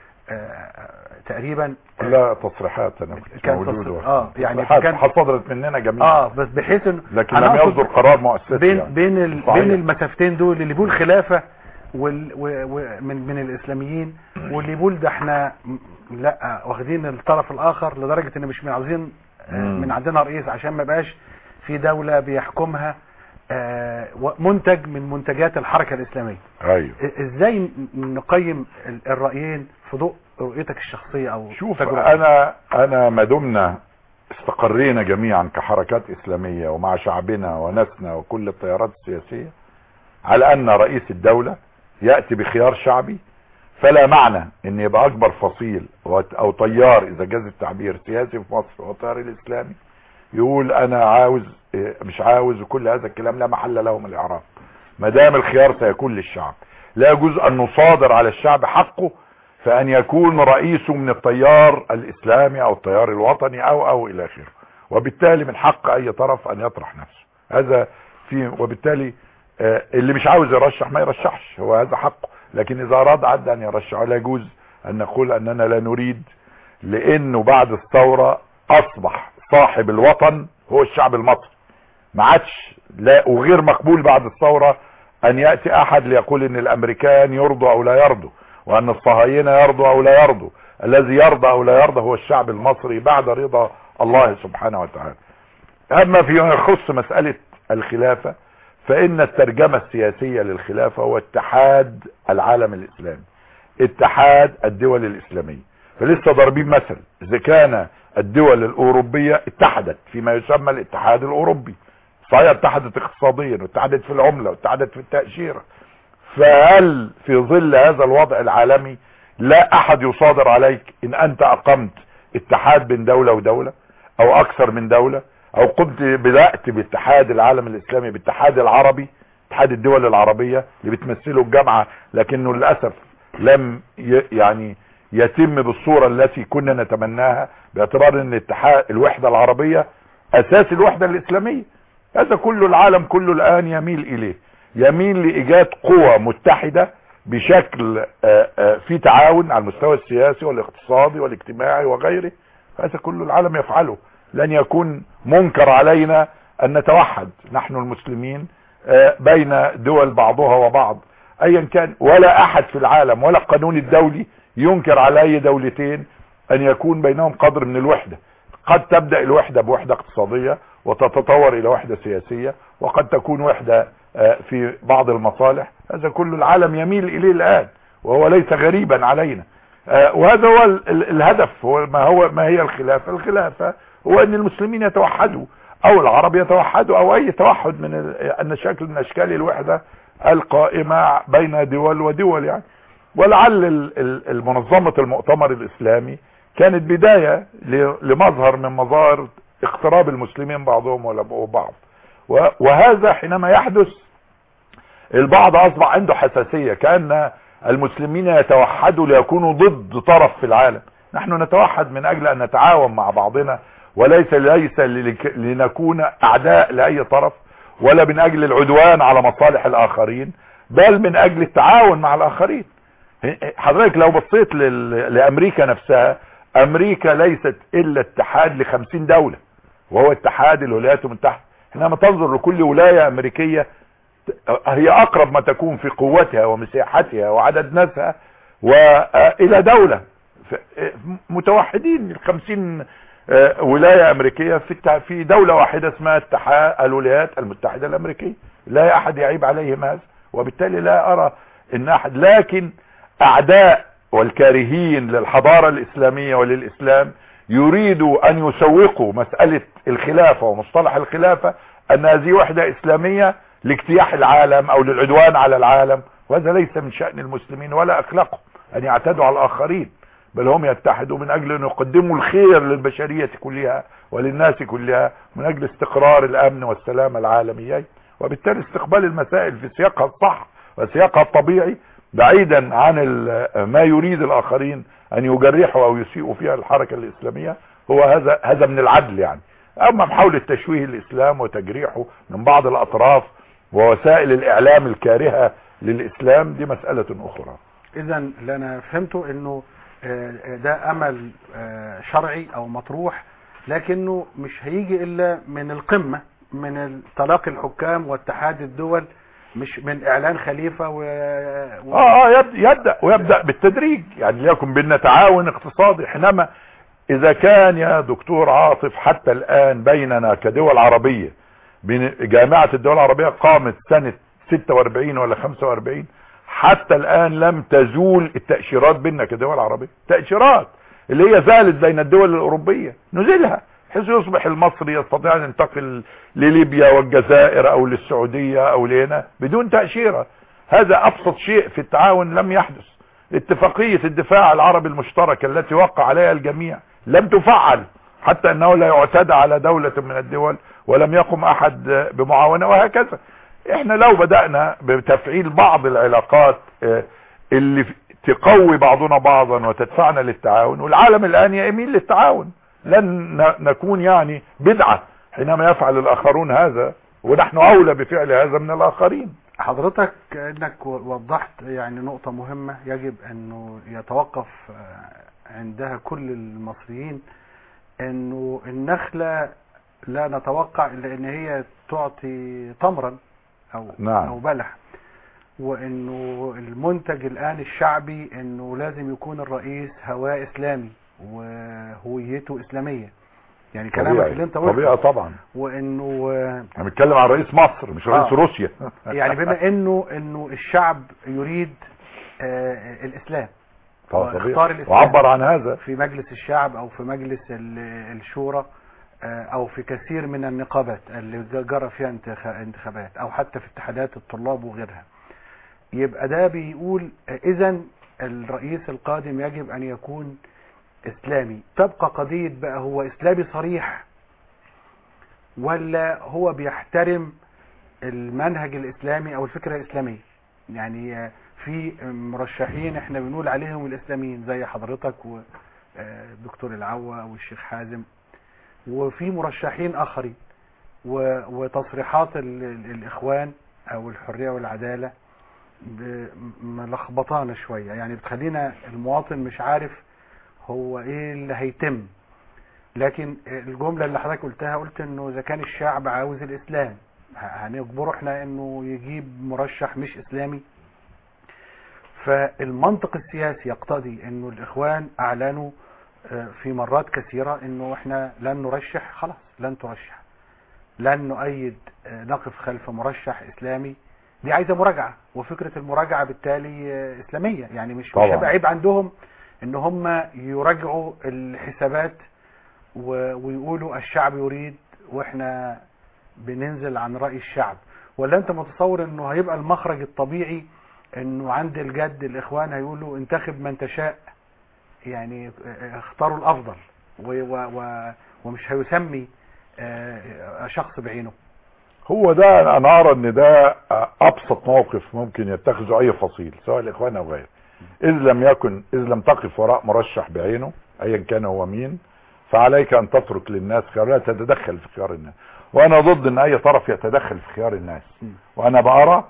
آه، تقريبا لا تصريحات انا كنت كان موجود تصريح- وقت. آه، يعني تصريحات كان- صدرت مننا جميعا اه بس بحيث انه لكن أنا لم أقصد يصدر قرار مؤسسي بين يعني. بين ال... صحيح. بين المسافتين دول اللي بيقول خلافه وال... و... و... من من الاسلاميين واللي بيقول ده احنا م- لا واخدين الطرف الاخر لدرجه ان مش من عاوزين آه، مم. من عندنا رئيس عشان ما يبقاش في دوله بيحكمها آه، و- منتج من منتجات الحركه الاسلاميه ايوه إ- ازاي ن- نقيم ال- الرايين في ضوء رؤيتك الشخصيه او شوف تجربتك؟ انا انا ما دمنا استقرينا جميعا كحركات اسلامية ومع شعبنا وناسنا وكل التيارات السياسية على ان رئيس الدولة يأتي بخيار شعبي فلا معنى ان يبقى اكبر فصيل وت- او تيار اذا جاز التعبير سياسي في مصر هو التيار الاسلامي يقول انا عاوز إيه، مش عاوز وكل هذا الكلام لا محل له من الاعراب ما دام الخيار سيكون للشعب لا يجوز ان نصادر على الشعب حقه فان يكون رئيسه من التيار الاسلامي او التيار الوطني او او الى اخره وبالتالي من حق اي طرف ان يطرح نفسه هذا في وبالتالي آه، اللي مش عاوز يرشح ما يرشحش هو هذا حقه لكن اذا اراد عد ان يرشح لا يجوز ان نقول اننا لا نريد لانه بعد الثورة اصبح صاحب الوطن هو الشعب المصري ما عادش لا وغير مقبول بعد الثورة ان يأتي احد ليقول ان الامريكان يرضوا او لا يرضوا وان الصهاينة يرضوا او لا يرضوا الذي يرضى او لا يرضى هو الشعب المصري بعد رضا الله سبحانه وتعالى اما فيما يخص مسألة الخلافة فان الترجمة السياسية للخلافة هو اتحاد العالم الاسلامي اتحاد الدول الاسلامية فلسه ضاربين مثل اذا كان الدول الاوروبية اتحدت فيما يسمى الاتحاد الاوروبي صحيح اتحدت اقتصاديا واتحدت في العملة واتحدت في التأشيرة فهل في ظل هذا الوضع العالمي لا احد يصادر عليك ان انت اقمت اتحاد بين دولة ودولة او اكثر من دولة او قمت بدأت باتحاد العالم الاسلامي بالاتحاد العربي اتحاد الدول العربية اللي بتمثله الجامعة لكنه للأسف لم ي- يعني يتم بالصورة التي كنا نتمناها باعتبار ان اتحاد الوحدة العربية اساس الوحدة الاسلامية هذا كله العالم كله الان يميل اليه يميل لايجاد قوى متحدة بشكل آه، آه، في تعاون على المستوى السياسي والاقتصادي والاجتماعي وغيره هذا كله العالم يفعله لن يكون منكر علينا ان نتوحد نحن المسلمين آه، بين دول بعضها وبعض ايا كان ولا احد في العالم ولا القانون الدولي ينكر على اي دولتين ان يكون بينهم قدر من الوحدة قد تبدأ الوحدة بوحدة اقتصادية وتتطور الى وحدة سياسية وقد تكون وحدة آه، في بعض المصالح هذا كل العالم يميل اليه الان وهو ليس غريبا علينا آه، وهذا هو ال- ال- الهدف هو ما هو ما هي الخلافة الخلافة هو ان المسلمين يتوحدوا او العرب يتوحدوا او اي توحد من ال- ان شكل من اشكال الوحدة القائمة بين دول ودول يعني ولعل ال- ال- المنظمة المؤتمر الاسلامي كانت بداية ل- لمظهر من مظاهر اقتراب المسلمين بعضهم ولا- وبعض و- وهذا حينما يحدث البعض اصبح عنده حساسية كأن المسلمين يتوحدوا ليكونوا ضد طرف في العالم نحن نتوحد من اجل ان نتعاون مع بعضنا وليس ليس لك- لنكون اعداء لاي طرف ولا من اجل العدوان على مصالح الاخرين بل من اجل التعاون مع الاخرين حضرتك لو بصيت لل- لامريكا نفسها امريكا ليست الا اتحاد لخمسين دولة وهو اتحاد الولايات المتحدة حينما تنظر لكل ولاية امريكية هي اقرب ما تكون في قوتها ومساحتها وعدد ناسها والى دولة ف- متوحدين الخمسين آه، ولاية امريكية في التع- في دولة واحدة اسمها اتحاد الولايات المتحدة الامريكية لا احد يعيب عليهم هذا وبالتالي لا ارى ان احد لكن اعداء والكارهين للحضارة الاسلامية وللاسلام يريدوا ان يسوقوا مسألة الخلافة ومصطلح الخلافة ان هذه وحدة اسلامية لاجتياح العالم او للعدوان على العالم وهذا ليس من شأن المسلمين ولا اخلاقهم ان يعتدوا على الاخرين بل هم يتحدوا من اجل ان يقدموا الخير للبشرية كلها وللناس كلها من اجل استقرار الامن والسلام العالميين وبالتالي استقبال المسائل في سياقها الصح وسياقها الطبيعي بعيدا عن ال- ما يريد الاخرين ان يجرحوا او يسيئوا فيها الحركة الاسلامية هو هذا هذا من العدل يعني اما محاولة تشويه الاسلام وتجريحه من بعض الاطراف ووسائل الاعلام الكارهة للاسلام دي مسألة اخرى اذا اللي انا فهمته انه آه، ده امل آه، شرعي او مطروح لكنه مش هيجي الا من القمة من تلاقي الحكام واتحاد الدول مش من اعلان خليفة و... و... اه اه يبدأ, يبدأ ويبدأ بالتدريج يعني ليكن بيننا تعاون اقتصادي حينما اذا كان يا دكتور عاطف حتى الان بيننا كدول عربية بين جامعة الدول العربية قامت سنة 46 ولا 45 حتى الان لم تزول التأشيرات بيننا كدول عربية تأشيرات اللي هي زالت بين الدول الاوروبية نزلها بحيث يصبح المصري يستطيع ان ينتقل لليبيا والجزائر او للسعودية او لهنا بدون تأشيرة هذا ابسط شيء في التعاون لم يحدث اتفاقية الدفاع العربي المشترك التي وقع عليها الجميع لم تفعل حتى انه لا يعتدى على دولة من الدول ولم يقم احد بمعاونة وهكذا احنا لو بدأنا بتفعيل بعض العلاقات اه، اللي في- تقوي بعضنا بعضا وتدفعنا للتعاون والعالم الان يميل للتعاون لن ن- نكون يعني بدعة حينما يفعل الاخرون هذا ونحن اولى بفعل هذا من الاخرين حضرتك انك وضحت يعني نقطة مهمة يجب انه يتوقف آه، عندها كل المصريين انه النخلة لا نتوقع الا ان هي تعطي تمرا او نعم. او بلح وانه المنتج الان الشعبي انه لازم يكون الرئيس هواه اسلامي وهويته اسلامية يعني كلامك طبيعي اللي انت طبيعي قلته طبعا وانه آه، احنا بنتكلم عن رئيس مصر مش رئيس آه. روسيا يعني بما انه انه الشعب يريد آه، الاسلام طبعا واختار طبيعي الإسلام. وعبر عن هذا في مجلس الشعب او في مجلس ال- الشورى آه، او في كثير من النقابات اللي ج- جرى فيها انتخ- انتخابات او حتى في اتحادات الطلاب وغيرها يبقى ده بيقول اذا الرئيس القادم يجب ان يكون اسلامي تبقى قضية بقى هو اسلامي صريح ولا هو بيحترم المنهج الاسلامي او الفكرة الاسلامية يعني آه، في مرشحين احنا بنقول عليهم الاسلاميين زي حضرتك ودكتور العوا والشيخ حازم وفي مرشحين اخرين و- وتصريحات ال- ال- الاخوان او الحرية والعدالة ب- ملخبطانا شوية يعني بتخلينا المواطن مش عارف هو ايه اللي هيتم لكن الجملة اللي حضرتك قلتها قلت انه اذا كان الشعب عاوز الاسلام ه- هنجبره احنا انه يجيب مرشح مش اسلامي فالمنطق السياسي يقتضي انه الاخوان اعلنوا آه، في مرات كثيرة انه احنا لن نرشح خلاص لن ترشح لن نؤيد آه، نقف خلف مرشح اسلامي دي عايزة مراجعة وفكرة المراجعة بالتالي آه، اسلامية يعني مش مش طبعا. هيبقى عيب عندهم ان هم يراجعوا الحسابات و- ويقولوا الشعب يريد واحنا بننزل عن رأي الشعب ولا انت متصور انه هيبقى المخرج الطبيعي انه عند الجد الاخوان هيقولوا انتخب من تشاء يعني اه، اختاروا الافضل و و و ومش هيسمي اه، شخص بعينه هو ده انا ارى ان ده ابسط موقف ممكن يتخذه اي فصيل سواء الاخوان او غيره اذ لم يكن اذ لم تقف وراء مرشح بعينه ايا كان هو مين فعليك ان تترك للناس خيار لا تتدخل في خيار الناس وانا ضد ان اي طرف يتدخل في خيار الناس وانا بارى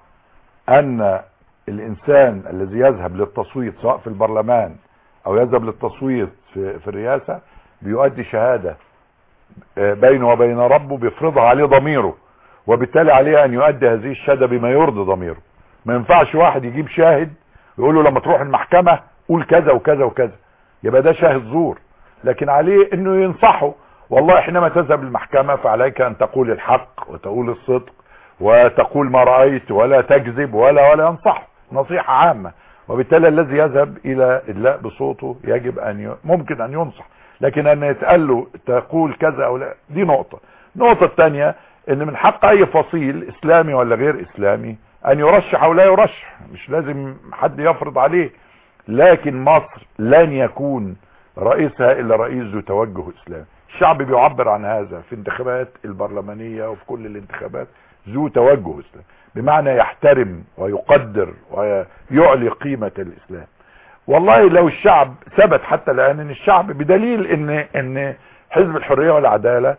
ان الانسان الذي يذهب للتصويت سواء في البرلمان او يذهب للتصويت في, في الرئاسة بيؤدي شهادة آه، بينه وبين ربه بيفرضها عليه ضميره وبالتالي عليه ان يؤدي هذه الشهادة بما يرضي ضميره ما ينفعش واحد يجيب شاهد يقول له لما تروح المحكمة قول كذا وكذا وكذا يبقى ده شاهد زور لكن عليه انه ينصحه والله حينما تذهب المحكمة فعليك ان تقول الحق وتقول الصدق وتقول ما رأيت ولا تكذب ولا ولا ينصحه نصيحة عامة وبالتالي الذي يذهب الى الله بصوته يجب ان ي... ممكن ان ينصح لكن ان يتقال له تقول كذا او لا دي نقطة النقطة الثانية ان من حق اي فصيل اسلامي ولا غير اسلامي ان يرشح او لا يرشح مش لازم حد يفرض عليه لكن مصر لن يكون رئيسها الا رئيس ذو توجه اسلامي الشعب بيعبر عن هذا في انتخابات البرلمانية وفي كل الانتخابات ذو توجه اسلامي بمعنى يحترم ويقدر ويعلي قيمة الاسلام والله لو الشعب ثبت حتى الان ان الشعب بدليل ان ان حزب الحرية والعدالة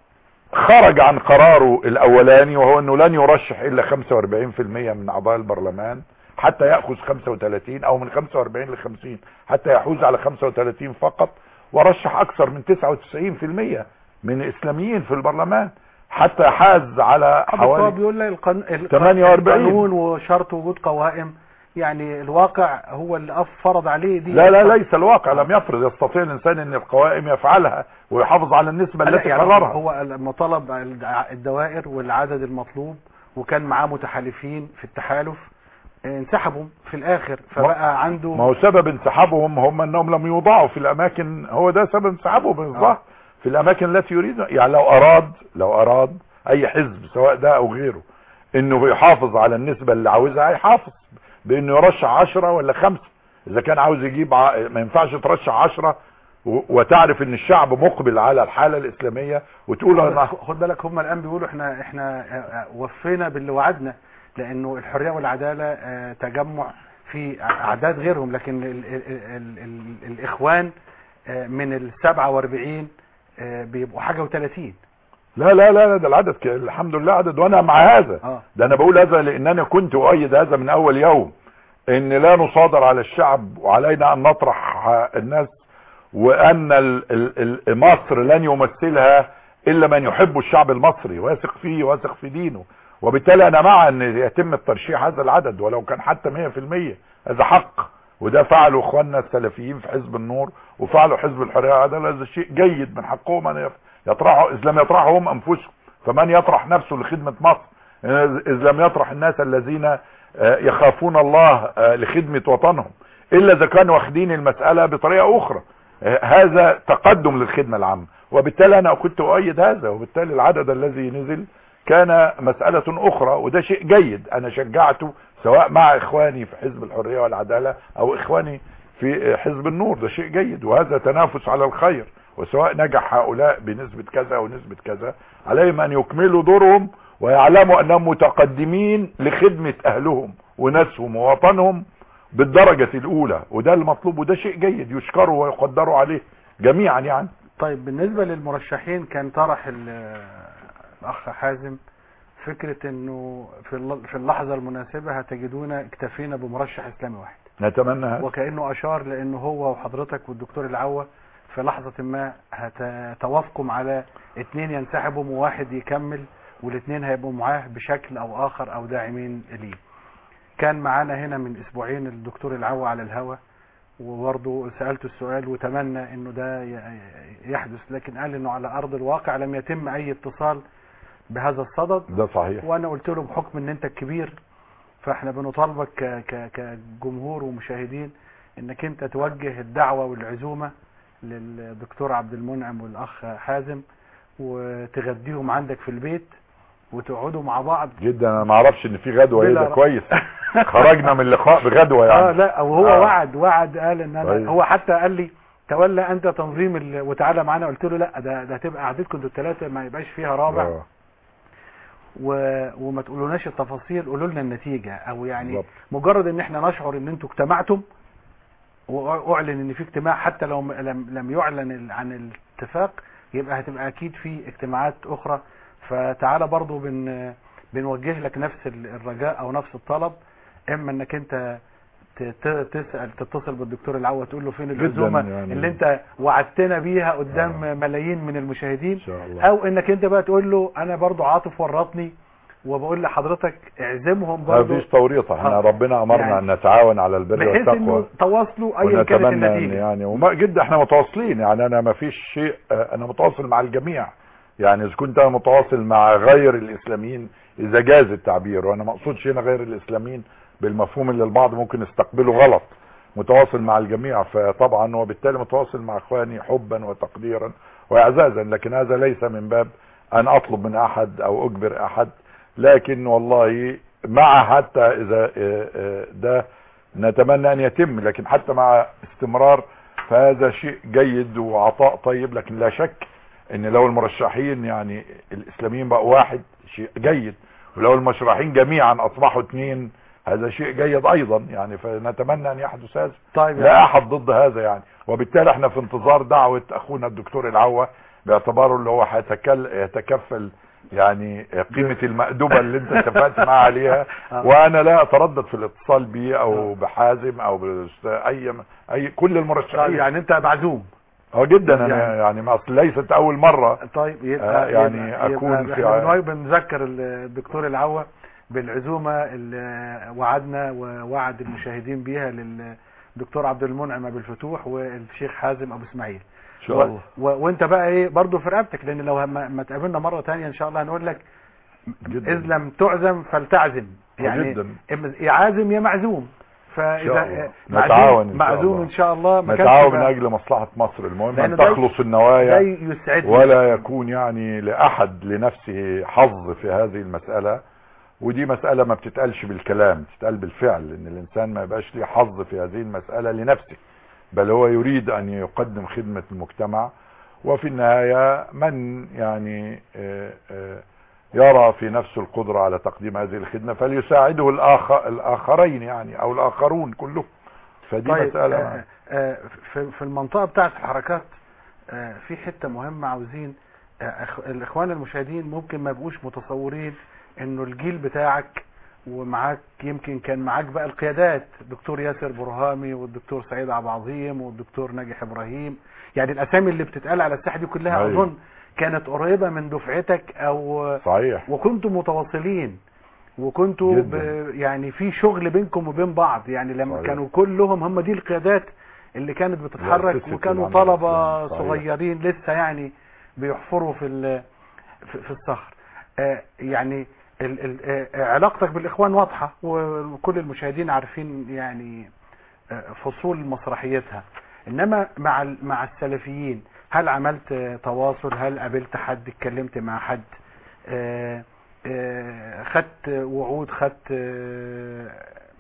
خرج عن قراره الاولاني وهو انه لن يرشح الا 45% من اعضاء البرلمان حتى يأخذ 35 او من 45 ل 50 حتى يحوز على 35 فقط ورشح اكثر من 99% من الاسلاميين في البرلمان حتى حاز على بس هو حوالي بيقول لي القان... الق- 48. القانون وشرط وجود قوائم يعني الواقع هو اللي أف- فرض عليه دي لا لا ليس الواقع لم يفرض يستطيع الانسان ان القوائم يفعلها ويحافظ على النسبة لا، التي يعني قررها هو المطالب الدع- الدوائر والعدد المطلوب وكان معاه متحالفين في التحالف انسحبوا في الاخر فبقى عنده ما هو سبب انسحابهم هم انهم لم يوضعوا في الاماكن هو ده سبب انسحابهم بالظبط آه. في الاماكن التي يريد يعني لو اراد لو اراد اي حزب سواء ده او غيره انه يحافظ على النسبة اللي عاوزها هيحافظ بانه يرشح عشرة ولا خمسة اذا كان عاوز يجيب ع... ما ينفعش ترشح عشرة و- وتعرف ان الشعب مقبل على الحالة الاسلامية وتقول انا خد بالك هم الان بيقولوا احنا احنا آه، آه، وفينا باللي وعدنا لانه الحريه والعداله آه، تجمع في اعداد غيرهم لكن ال ال ال ال الاخوان آه، من ال 47 آه، بيبقوا حاجه و30 لا لا لا لا، ده العدد ك- الحمد لله عدد وانا مع هذا اه ده انا بقول هذا لانني كنت اؤيد هذا من اول يوم ان لا نصادر على الشعب وعلينا ان نطرح الناس وان ال- ال- ال- مصر لن يمثلها الا من يحب الشعب المصري ويثق فيه ويثق في دينه وبالتالي انا مع ان يتم الترشيح هذا العدد ولو كان حتى 100% هذا حق وده فعله اخواننا السلفيين في حزب النور وفعله حزب الحريه والعداله هذا شيء جيد من حقهم ان يطرحوا اذ لم يطرحوا هم انفسهم فمن يطرح نفسه لخدمه مصر اذ لم يطرح الناس الذين آه، يخافون الله آه، لخدمه وطنهم الا اذا كانوا واخدين المساله بطريقه اخرى آه، هذا تقدم للخدمه العامه وبالتالي انا كنت اؤيد هذا وبالتالي العدد الذي نزل كان مسألة أخرى وده شيء جيد أنا شجعته سواء مع إخواني في حزب الحرية والعدالة أو إخواني في حزب النور ده شيء جيد وهذا تنافس على الخير وسواء نجح هؤلاء بنسبة كذا ونسبة كذا عليهم أن يكملوا دورهم ويعلموا أنهم متقدمين لخدمة أهلهم وناسهم ووطنهم بالدرجة الأولى وده المطلوب وده شيء جيد يشكروا ويقدروا عليه جميعا يعني طيب بالنسبه للمرشحين كان طرح ال- الاخ حازم فكره انه في الل- في اللحظه المناسبه هتجدون اكتفينا بمرشح اسلامي واحد نتمنى هذا وكانه اشار لانه هو وحضرتك والدكتور العوة في لحظه ما هتوافقوا على اتنين ينسحبوا وواحد يكمل والاثنين هيبقوا معاه بشكل او اخر او داعمين ليه كان معانا هنا من اسبوعين الدكتور العوة على الهوا وبرضه سألته السؤال وتمنى انه ده ي- يحدث لكن قال انه على ارض الواقع لم يتم اي اتصال بهذا الصدد ده صحيح وانا قلت له بحكم ان انت الكبير فاحنا بنطالبك ك- ك- كجمهور ومشاهدين انك انت توجه الدعوة والعزومة للدكتور عبد المنعم والاخ حازم وتغديهم عندك في البيت وتقعدوا مع بعض جدا انا ما اعرفش ان في غدوه ايه بلا ده ر- كويس خرجنا من اللقاء بغدوه اه يعني لا وهو آه. وعد وعد قال ان انا طيب. هو حتى قال لي تولى انت تنظيم ال... وتعالى معانا قلت له لا ده ده هتبقى قعدتكم انتوا الثلاثه ما يبقاش فيها رابع آه، و... وما تقولوناش التفاصيل قولوا لنا النتيجه او يعني بالظبط. مجرد ان احنا نشعر ان انتوا اجتمعتم واعلن ان في اجتماع حتى لو م- لم, لم يعلن ال- عن الاتفاق يبقى هتبقى اكيد في اجتماعات اخرى فتعالى برضو بن بنوجه لك نفس ال- الرجاء او نفس الطلب اما انك انت ت- ت- تسال تتصل بالدكتور العوة تقول له فين جداً العزومه يعني. اللي انت وعدتنا بيها قدام آه. ملايين من المشاهدين ان شاء الله او انك انت بقى تقول له انا برضو عاطف ورطني وبقول لحضرتك اعزمهم ما برضو فيش توريط احنا آه. ربنا امرنا يعني ان نتعاون على البر بحيث انه والتقوى تواصلوا ايا كانت ونتمنى ان النتيجه يعني وما جدا احنا متواصلين يعني انا ما فيش شيء آه، انا متواصل مع الجميع يعني اذا كنت انا متواصل مع غير الاسلاميين اذا جاز التعبير وانا ما اقصدش هنا غير الاسلاميين بالمفهوم اللي البعض ممكن يستقبله غلط متواصل مع الجميع فطبعا وبالتالي متواصل مع اخواني حبا وتقديرا واعزازا لكن هذا ليس من باب ان اطلب من احد او اجبر احد لكن والله مع حتى اذا آه، آه، ده نتمنى ان يتم لكن حتى مع استمرار فهذا شيء جيد وعطاء طيب لكن لا شك ان لو المرشحين يعني الاسلاميين بقوا واحد شيء جيد ولو المرشحين جميعا اصبحوا اثنين هذا شيء جيد ايضا يعني فنتمنى ان يحدث هذا طيب لا احد ضد هذا يعني وبالتالي احنا في انتظار دعوة اخونا الدكتور العوة باعتباره اللي هو هيتكل يتكفل يعني قيمة المأدبة اللي انت اتفقت معاه عليها آه. وانا لا اتردد في الاتصال بيه او بحازم او بالأستاذ- اي اي كل طيب المرشحين يعني انت معزوم اه جدا انا يعني- يعني ما اصل ليست اول مرة طيب آه، يبقى يعني يبقى أكون يبقى في احنا ع- بنوي- بنذكر الدكتور العوة بالعزومة اللي وعدنا ووعد المشاهدين بيها للدكتور عبد المنعم ابو الفتوح والشيخ حازم ابو اسماعيل ان شاء الله و... وانت بقى ايه برضه في رقبتك لان لو ما, ما تقابلنا مره تانية ان شاء الله هنقول لك جدا. اذ لم تعزم فلتعزم آه، يعني جدا. إما يا عازم يا معزوم إن شاء الله. فاذا نتعاون إن شاء معزوم الله. ان شاء الله ما كانش نتعاون من بقى- اجل مصلحة مصر المهم لأن ان ده- تخلص ده النوايا يسعدني ولا يكون يعني لأحد لنفسه حظ في هذه المسألة ودي مسألة ما بتتقالش بالكلام بتتقال بالفعل ان الانسان ما يبقاش ليه حظ في هذه المسألة لنفسه بل هو يريد ان يقدم خدمة المجتمع وفي النهاية من يعني آه، آه، يرى في نفسه القدرة على تقديم هذه الخدمة فليساعده الآخر الآخرين يعني أو الآخرون كلهم فدي طيب مسألة آه، آه، في في المنطقة بتاعت الحركات آه، في حتة مهمة عاوزين آه، أخ- الإخوان المشاهدين ممكن ما يبقوش متصورين إنه الجيل بتاعك ومعاك يمكن كان معاك بقى القيادات الدكتور ياسر برهامي والدكتور سعيد عبد العظيم والدكتور ناجح إبراهيم يعني الأسامي اللي بتتقال على الساحة دي كلها أيوة. أظن كانت قريبة من دفعتك أو صحيح وكنتوا متواصلين وكنتوا ب... جداً. يعني في شغل بينكم وبين بعض يعني لما صحيح. كانوا كلهم هم دي القيادات اللي كانت بتتحرك مؤسسة وكانوا العمل طلبة الإسلامي. صحيح. صغيرين لسه يعني بيحفروا في ال... في, في الصخر آه يعني ال... ال... آه علاقتك بالاخوان واضحة وكل المشاهدين عارفين يعني آه فصول مسرحيتها انما مع ال- مع السلفيين هل عملت آه، تواصل هل قابلت حد اتكلمت مع حد آه، آه، خدت وعود خدت آه،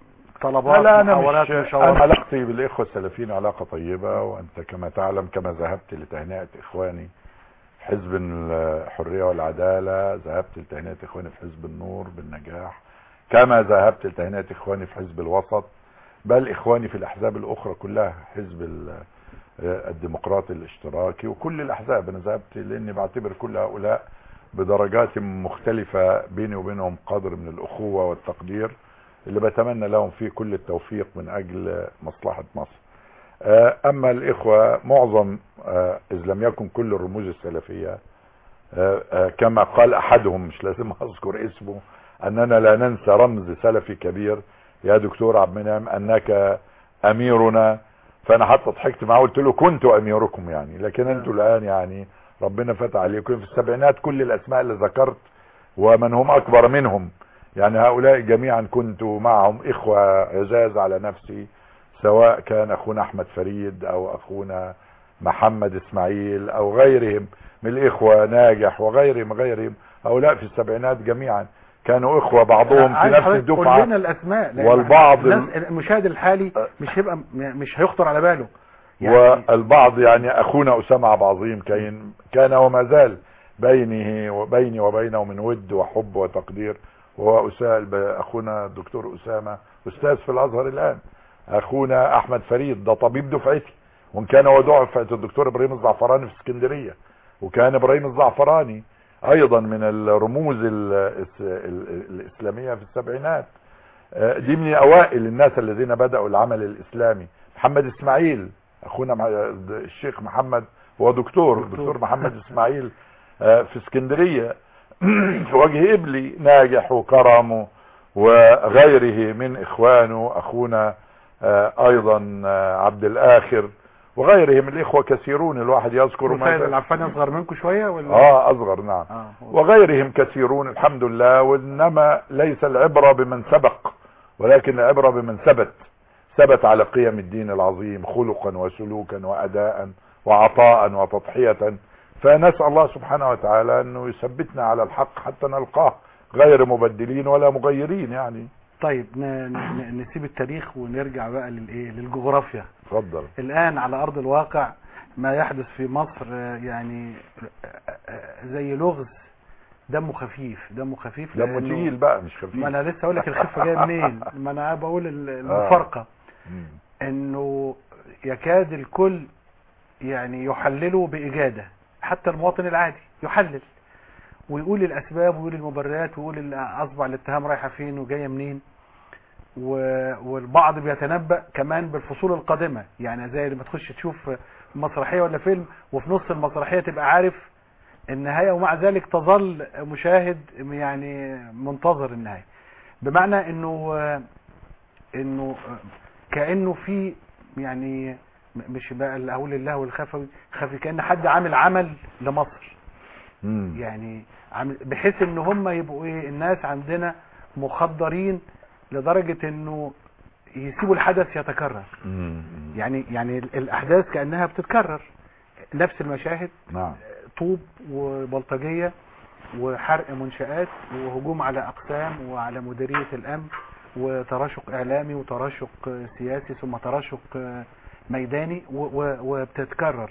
طلبات لا انا محاولات مش انا مشاورات علاقتي بالاخوه السلفيين علاقه طيبه وانت كما تعلم كما ذهبت لتهنئه اخواني في حزب الحريه والعداله ذهبت لتهنئه اخواني في حزب النور بالنجاح كما ذهبت لتهنئه اخواني في حزب الوسط بل اخواني في الاحزاب الاخرى كلها حزب ال- الديمقراطي الاشتراكي وكل الاحزاب انا ذهبت لاني بعتبر كل هؤلاء بدرجات مختلفه بيني وبينهم قدر من الاخوه والتقدير اللي بتمنى لهم فيه كل التوفيق من اجل مصلحة مصر آه، اما الاخوة معظم آه، اذ لم يكن كل الرموز السلفية آه، آه، كما قال احدهم مش لازم اذكر اسمه اننا لا ننسى رمز سلفي كبير يا دكتور عبد المنعم انك اميرنا فانا حتى ضحكت معاه قلت له كنت اميركم يعني لكن انتوا الان يعني ربنا فتح عليكم في السبعينات كل الاسماء اللي ذكرت ومن هم اكبر منهم يعني هؤلاء جميعا كنت معهم اخوة عزاز على نفسي سواء كان اخونا احمد فريد او اخونا محمد اسماعيل او غيرهم من الاخوة ناجح وغيرهم غيرهم هؤلاء في السبعينات جميعا كانوا اخوة بعضهم في عايز نفس حضرتك قول الدفعة لنا الاسماء لأن والبعض الناس- المشاهد الحالي مش هيبقى مش هيخطر على باله والبعض يعني اخونا اسامه عبد العظيم كان كان وما زال بينه وبيني وبينه من ود وحب وتقدير وهو أسال اخونا الدكتور اسامه استاذ في الازهر الان اخونا احمد فريد ده طبيب دفعتي وان كان هو دفعه الدكتور ابراهيم الزعفراني في اسكندريه وكان ابراهيم الزعفراني ايضا من الرموز ال- الس- ال- الاسلاميه في السبعينات آه، دي من اوائل الناس الذين بداوا العمل الاسلامي محمد اسماعيل اخونا مع- الشيخ محمد هو دكتور دكتور محمد اسماعيل آه، في اسكندريه في وجه ابلي ناجح وكرم وغيره من اخوانه اخونا آه، ايضا آه، عبد الاخر وغيرهم من الاخوه كثيرون الواحد يذكر ما وسيد العفاني اصغر منكم شويه ولا اه اصغر نعم اه هو- وغيرهم كثيرون الحمد لله وانما ليس العبرة بمن سبق ولكن العبرة بمن ثبت ثبت على قيم الدين العظيم خلقا وسلوكا واداء وعطاء وتضحية فنسأل الله سبحانه وتعالى انه يثبتنا على الحق حتى نلقاه غير مبدلين ولا مغيرين يعني طيب ن- ن- نسيب التاريخ ونرجع بقى للايه للجغرافيا اتفضل الآن على أرض الواقع ما يحدث في مصر آه، يعني آه، آه، زي لغز دمه خفيف دمه خفيف دمه لأنه- تقيل بقى مش خفيف ما أنا لسه أقول لك الخفة جاية منين ما أنا بقول ال- المفارقة مم. إنه يكاد الكل يعني يحلله بإجادة حتى المواطن العادي يحلل ويقول الأسباب ويقول المبررات ويقول ال- أصبع الاتهام رايحة فين وجاية منين و- والبعض بيتنبأ كمان بالفصول القادمة يعني زي لما تخش تشوف مسرحية ولا فيلم وفي نص المسرحية تبقى عارف النهاية ومع ذلك تظل مشاهد يعني منتظر النهاية بمعنى انه انه كأنه في يعني م- مش بقى اللي اقول الله والخفوي خفي كأن حد عامل عمل لمصر مم. يعني عامل بحيث ان هم يبقوا ايه الناس عندنا مخدرين لدرجة انه يسيبوا الحدث يتكرر مم. يعني يعني ال- الاحداث كأنها بتتكرر نفس المشاهد نعم طوب وبلطجية وحرق منشآت وهجوم على أقسام وعلى مديرية الأمن وتراشق إعلامي وتراشق سياسي ثم تراشق ميداني و- و- وبتتكرر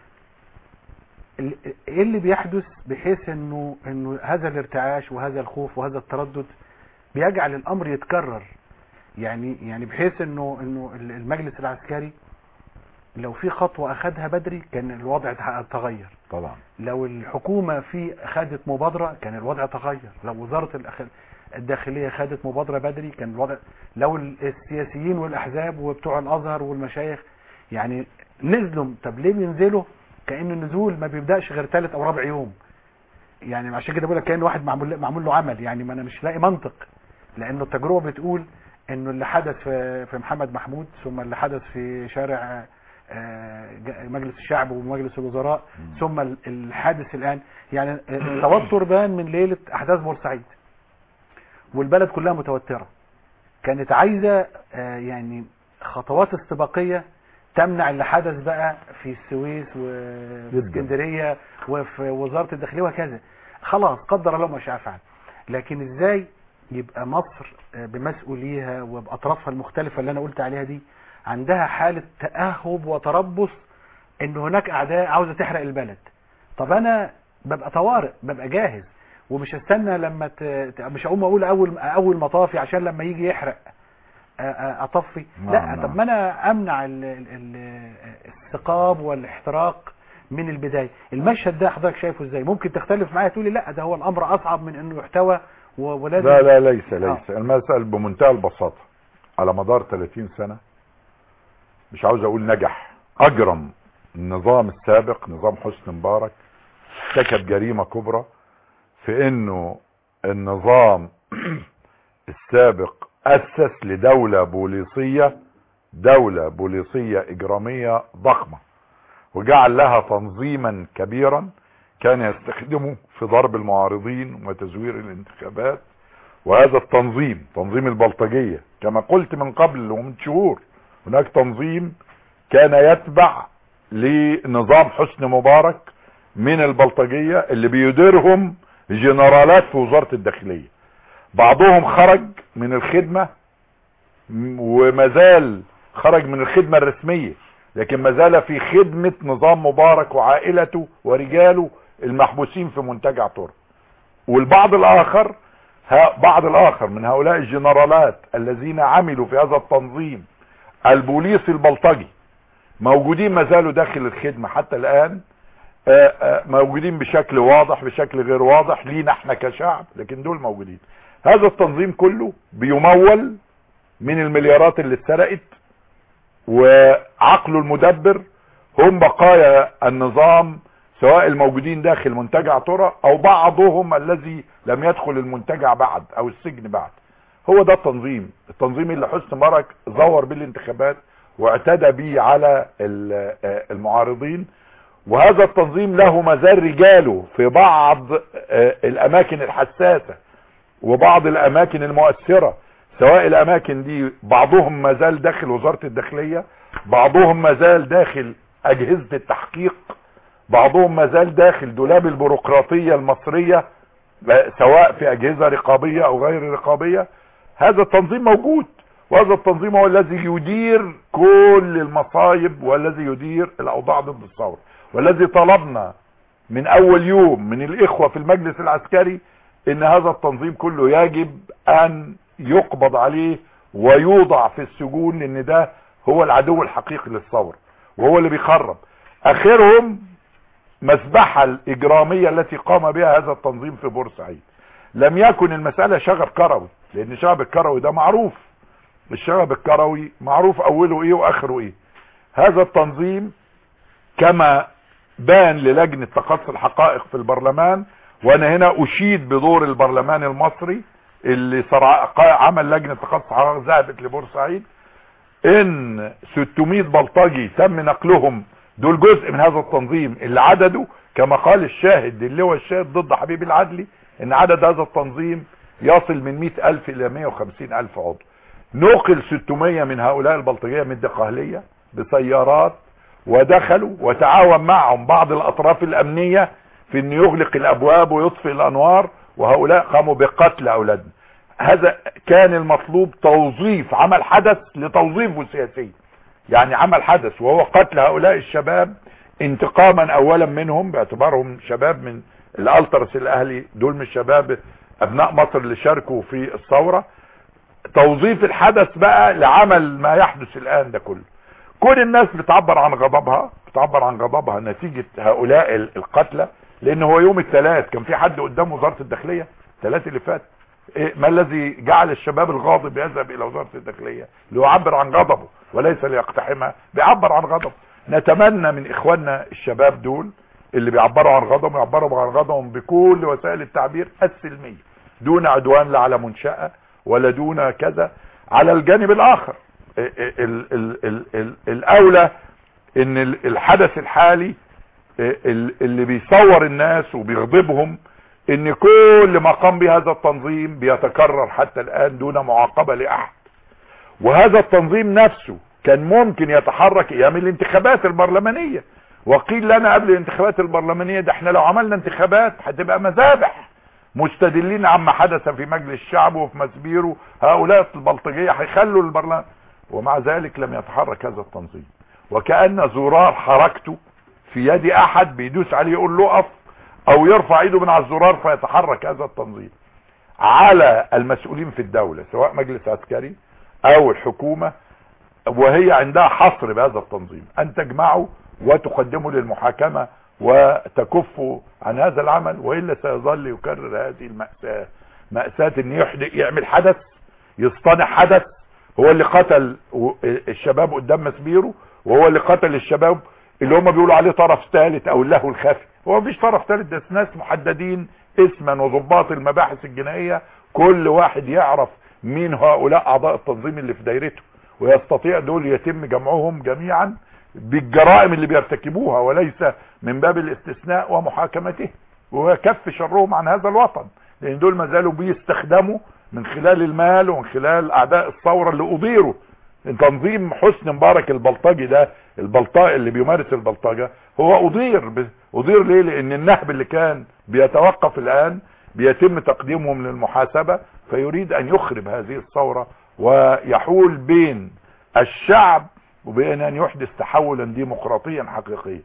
ال- ايه اللي بيحدث بحيث انه انه هذا الارتعاش وهذا الخوف وهذا التردد بيجعل الامر يتكرر يعني يعني بحيث انه انه ال- المجلس العسكري لو في خطوه اخذها بدري كان الوضع تح- تغير طبعا لو الحكومة في خدت مبادرة كان الوضع تغير لو وزارة الأخ- الداخلية خدت مبادرة بدري كان الوضع لو ال- السياسيين والأحزاب وبتوع الأزهر والمشايخ يعني نزلوا طب ليه بينزلوا كأن النزول ما بيبدأش غير ثالث أو رابع يوم يعني عشان كده بقول لك كأن واحد معمول معمول له عمل يعني ما أنا مش لاقي منطق لأنه التجربة بتقول إنه اللي حدث في في محمد محمود ثم اللي حدث في شارع آه، ج- مجلس الشعب ومجلس الوزراء ثم ال- الحادث الآن يعني التوتر بان من ليلة أحداث بورسعيد والبلد كلها متوترة كانت عايزة آه، يعني خطوات استباقية تمنع اللي حدث بقى في السويس وفي جداً. اسكندرية وفي وزارة الداخلية وهكذا خلاص قدر الله ما شاء فعل لكن ازاي يبقى مصر آه، بمسؤوليها وبأطرافها المختلفة اللي أنا قلت عليها دي عندها حالة تأهب وتربص ان هناك اعداء عاوزة تحرق البلد طب انا ببقى طوارئ ببقى جاهز ومش هستنى لما ت... ت- مش هقوم اقول اول اول مطافي عشان لما يجي يحرق أ- أ- اطفي نعم، لا نعم. طب ما انا امنع ال... ال... ال... الثقاب والاحتراق من البداية المشهد ده حضرتك شايفه ازاي ممكن تختلف معايا تقولي لا ده هو الامر اصعب من انه يحتوى و... ولازم لا لا ليس آه. ليس المسألة بمنتهى البساطة على مدار 30 سنة مش عاوز اقول نجح اجرم النظام السابق نظام حسني مبارك ارتكب جريمة كبرى في انه النظام السابق اسس لدولة بوليسية دولة بوليسية اجرامية ضخمة وجعل لها تنظيما كبيرا كان يستخدمه في ضرب المعارضين وتزوير الانتخابات وهذا التنظيم تنظيم البلطجية كما قلت من قبل ومن شهور هناك تنظيم كان يتبع لنظام حسني مبارك من البلطجية اللي بيديرهم جنرالات في وزارة الداخلية بعضهم خرج من الخدمة م- وما زال خرج من الخدمة الرسمية لكن ما زال في خدمة نظام مبارك وعائلته ورجاله المحبوسين في منتجع ترى والبعض الاخر ها- بعض الاخر من هؤلاء الجنرالات الذين عملوا في هذا التنظيم البوليس البلطجي موجودين ما زالوا داخل الخدمة حتى الان آه، آه، موجودين بشكل واضح بشكل غير واضح لينا احنا كشعب لكن دول موجودين هذا التنظيم كله بيمول من المليارات اللي اتسرقت وعقله المدبر هم بقايا النظام سواء الموجودين داخل منتجع ترى او بعضهم الذي لم يدخل المنتجع بعد او السجن بعد هو ده التنظيم التنظيم اللي حسن مبارك زور بيه الانتخابات واعتدى بيه على ال- آه، المعارضين وهذا التنظيم له مازال رجاله في بعض آه، الاماكن الحساسة وبعض الاماكن المؤثرة سواء الاماكن دي بعضهم ما زال داخل وزارة الداخلية بعضهم ما زال داخل اجهزة التحقيق بعضهم ما زال داخل دولاب البيروقراطية المصرية لا- سواء في اجهزة رقابية او غير رقابية هذا التنظيم موجود وهذا التنظيم هو الذي يدير كل المصايب والذي يدير الاوضاع ضد الثورة والذي طلبنا من اول يوم من الاخوة في المجلس العسكري ان هذا التنظيم كله يجب ان يقبض عليه ويوضع في السجون لان ده هو العدو الحقيقي للثورة وهو اللي بيخرب اخرهم مسبحة الاجرامية التي قام بها هذا التنظيم في بورسعيد لم يكن المسألة شغب كروي لان شغب الكروي ده معروف الشغب الكروي معروف اوله ايه واخره ايه هذا التنظيم كما بان للجنة تقصي الحقائق في البرلمان وانا هنا اشيد بدور البرلمان المصري اللي صرع... عمل لجنة تقصي الحقائق ذهبت لبورسعيد ان 600 بلطجي تم نقلهم دول جزء من هذا التنظيم اللي عدده كما قال الشاهد اللي هو الشاهد ضد حبيب العدلي ان عدد هذا التنظيم يصل من 100 الف الى 150 الف عضو نقل 600 من هؤلاء البلطجية من الدقهلية بسيارات ودخلوا وتعاون معهم بعض الاطراف الامنية في ان يغلق الابواب ويطفئ الانوار وهؤلاء قاموا بقتل اولادنا هذا كان المطلوب توظيف عمل حدث لتوظيفه سياسيا يعني عمل حدث وهو قتل هؤلاء الشباب انتقاما اولا منهم باعتبارهم شباب من الالترس الاهلي دول من الشباب ابناء مصر اللي شاركوا في الثورة توظيف الحدث بقى لعمل ما يحدث الان ده كله كل الناس بتعبر عن غضبها بتعبر عن غضبها نتيجة هؤلاء ال- القتلى لان هو يوم الثلاث كان في حد قدام وزارة الداخلية الثلاث اللي فات إيه ما الذي جعل الشباب الغاضب يذهب الى وزارة الداخلية ليعبر عن غضبه وليس ليقتحمها بيعبر عن غضبه نتمنى من اخواننا الشباب دول اللي بيعبروا عن غضبهم يعبروا عن غضبهم بكل وسائل التعبير السلمية دون عدوان لا على منشأة ولا دون كذا على الجانب الاخر ال ال ال ال ال الاولى ان ال- الحدث الحالي ال- اللي بيصور الناس وبيغضبهم ان كل ما قام به هذا التنظيم بيتكرر حتى الان دون معاقبة لاحد وهذا التنظيم نفسه كان ممكن يتحرك ايام الانتخابات البرلمانية وقيل لنا قبل الانتخابات البرلمانية ده احنا لو عملنا انتخابات هتبقى مذابح مستدلين عما حدث في مجلس الشعب وفي مسبيرو هؤلاء البلطجية هيخلوا البرلمان ومع ذلك لم يتحرك هذا التنظيم وكأن زرار حركته في يد احد بيدوس عليه يقول له اقف او يرفع ايده من على الزرار فيتحرك هذا التنظيم على المسؤولين في الدولة سواء مجلس عسكري او الحكومة وهي عندها حصر بهذا التنظيم ان تجمعوا وتقدموا للمحاكمة وتكفوا عن هذا العمل وإلا سيظل يكرر هذه المأساة مأساة ان يحدث يعمل حدث يصطنع حدث هو اللي قتل و- الشباب قدام مسبيرو وهو اللي قتل الشباب اللي هم بيقولوا عليه طرف ثالث او اللهو الخفي هو مفيش طرف ثالث ده ناس محددين اسما وضباط المباحث الجنائية كل واحد يعرف مين هؤلاء اعضاء التنظيم اللي في دايرته ويستطيع دول يتم جمعهم جميعا بالجرائم اللي بيرتكبوها وليس من باب الاستثناء ومحاكمته وكف شرهم عن هذا الوطن لان دول ما زالوا بيستخدموا من خلال المال ومن خلال اعداء الثورة اللي اضيروا تنظيم حسن مبارك البلطجي ده البلطاء اللي بيمارس البلطجة هو اضير ب- اضير ليه لان النهب اللي كان بيتوقف الان بيتم تقديمهم للمحاسبة فيريد ان يخرب هذه الثورة ويحول بين الشعب وبين ان يحدث تحولا ديمقراطيا حقيقيا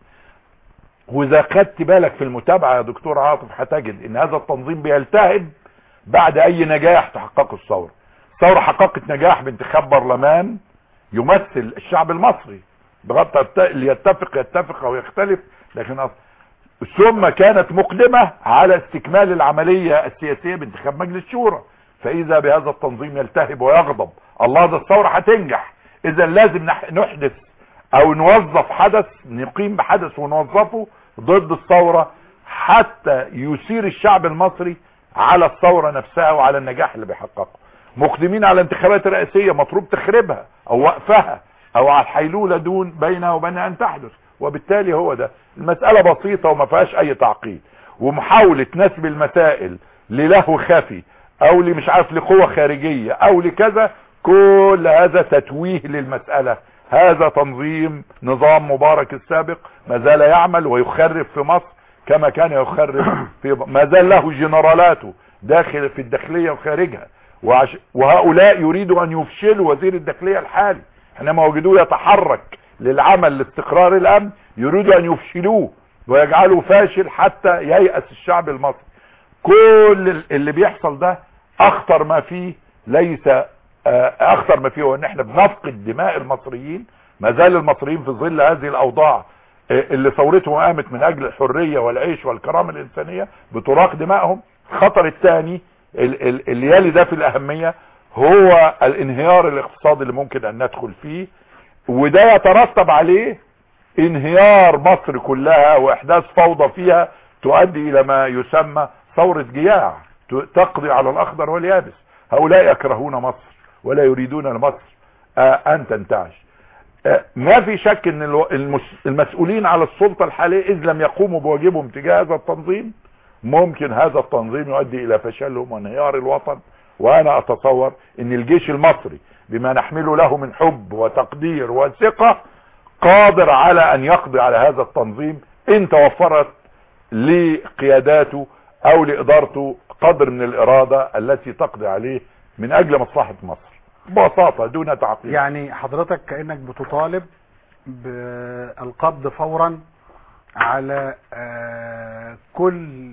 واذا خدت بالك في المتابعة يا دكتور عاطف هتجد ان هذا التنظيم بيلتهب بعد اي نجاح تحققه الثورة الثورة حققت نجاح بانتخاب برلمان يمثل الشعب المصري بغض الت- اللي يتفق يتفق او يختلف لكن أص- ثم كانت مقدمة على استكمال العملية السياسية بانتخاب مجلس الشورى فاذا بهذا التنظيم يلتهب ويغضب الله ده الثورة هتنجح اذا لازم نح- نحدث او نوظف حدث نقيم بحدث ونوظفه ضد الثورة حتى يثير الشعب المصري على الثورة نفسها وعلى النجاح اللي بيحققه مقدمين على انتخابات رئاسية مطلوب تخريبها او وقفها او على الحيلولة دون بينها وبين ان تحدث وبالتالي هو ده المسألة بسيطة وما فيهاش اي تعقيد ومحاولة نسب المسائل للهو خفي او لمش عارف لقوة خارجية او لكذا كل هذا تتويه للمسألة هذا تنظيم نظام مبارك السابق ما زال يعمل ويخرب في مصر كما كان يخرب في ما زال له جنرالاته داخل في الداخلية وخارجها وعش... وهؤلاء يريدوا ان يفشلوا وزير الداخلية الحالي حينما وجدوه يتحرك للعمل لاستقرار الامن يريدوا ان يفشلوه ويجعلوا فاشل حتى ييأس الشعب المصري كل اللي بيحصل ده اخطر ما فيه ليس آه، اخطر ما فيه هو ان احنا بنفقد دماء المصريين ما زال المصريين في ظل هذه الاوضاع آه، اللي ثورتهم قامت من اجل الحرية والعيش والكرامة الانسانية بتراق دمائهم الخطر الثاني ال- ال- اللي يلي ده في الاهمية هو الانهيار الاقتصادي اللي ممكن ان ندخل فيه وده يترتب عليه انهيار مصر كلها واحداث فوضى فيها تؤدي الى ما يسمى ثورة جياع ت- تقضي على الاخضر واليابس هؤلاء يكرهون مصر ولا يريدون لمصر آه، ان تنتعش آه، ما في شك ان الو- المس- المسؤولين على السلطة الحالية اذ لم يقوموا بواجبهم تجاه هذا التنظيم ممكن هذا التنظيم يؤدي الى فشلهم وانهيار الوطن وانا اتصور ان الجيش المصري بما نحمله له من حب وتقدير وثقة قادر على ان يقضي على هذا التنظيم ان توفرت لقياداته او لادارته قدر من الارادة التي تقضي عليه من اجل مصلحة مصر ببساطة دون تعقيد يعني حضرتك كأنك بتطالب بالقبض فورا على آه، كل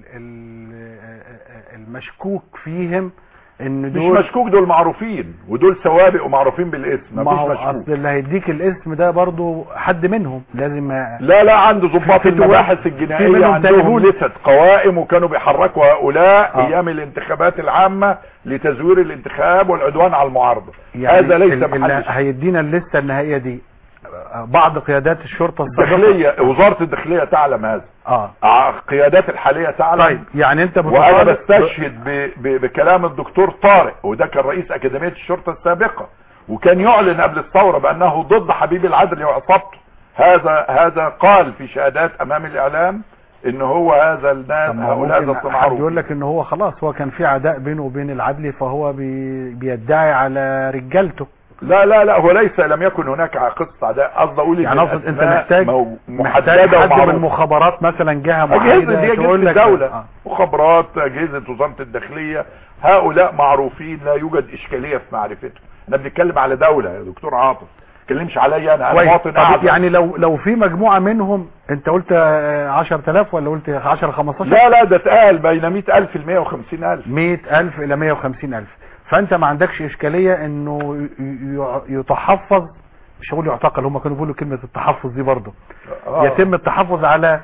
ال- آه، المشكوك فيهم ان مش دول مشكوك دول معروفين ودول سوابق ومعروفين بالاسم ما هو مفيش مشكوك اصل اللي هيديك الاسم ده برضو حد منهم لازم لا لا عنده ضباط في- في المباحث في الجنائية منهم عندهم تليفون. لست قوائم وكانوا بيحركوا هؤلاء آه. ايام الانتخابات العامة لتزوير الانتخاب والعدوان على المعارضة يعني هذا ليس ال- اللي محل شك. هيدينا الليسته النهائيه دي آه، بعض قيادات الشرطه السابقه الداخلية وزارة الداخلية تعلم هذا اه ع- القيادات الحالية تعلم طيب يعني انت وانا بتطالب بستشهد ب... ب... بكلام الدكتور طارق وده كان رئيس اكاديمية الشرطة السابقة وكان يعلن قبل الثورة بانه ضد حبيب العدل وعصابته هذا هذا قال في شهادات امام الاعلام ان هو هذا الناس طب ما هو هؤلاء ممكن ذات حد معروف يقول لك ان هو خلاص هو كان في عداء بينه وبين العدلي فهو بي بيدعي على رجالته لا لا لا هو ليس لم يكن هناك قصة عداء قصد اقول يعني إن اقصد انت الأسماء محتاج مو- محتاج محددة حد من ومعروفة المخابرات مثلا جهه أجهزة معينه دي أجهزة تقول لك الدولة آه. مخابرات أجهزة وزارة الداخلية هؤلاء معروفين لا يوجد إشكالية في معرفتهم احنا بنتكلم على دولة يا دكتور عاطف ما تكلمش عليا أنا أنا كويس مواطن طب أعزل يعني لو لو في مجموعه منهم انت قلت آه، 10000 ولا قلت 10 15 لا لا ده اتقال بين 100000 ل 150000 100000 الى 150000 فانت ما عندكش اشكاليه انه ي- ي- يتحفظ مش هقول يعتقل هم كانوا بيقولوا كلمه التحفظ دي برضه آه. يتم التحفظ على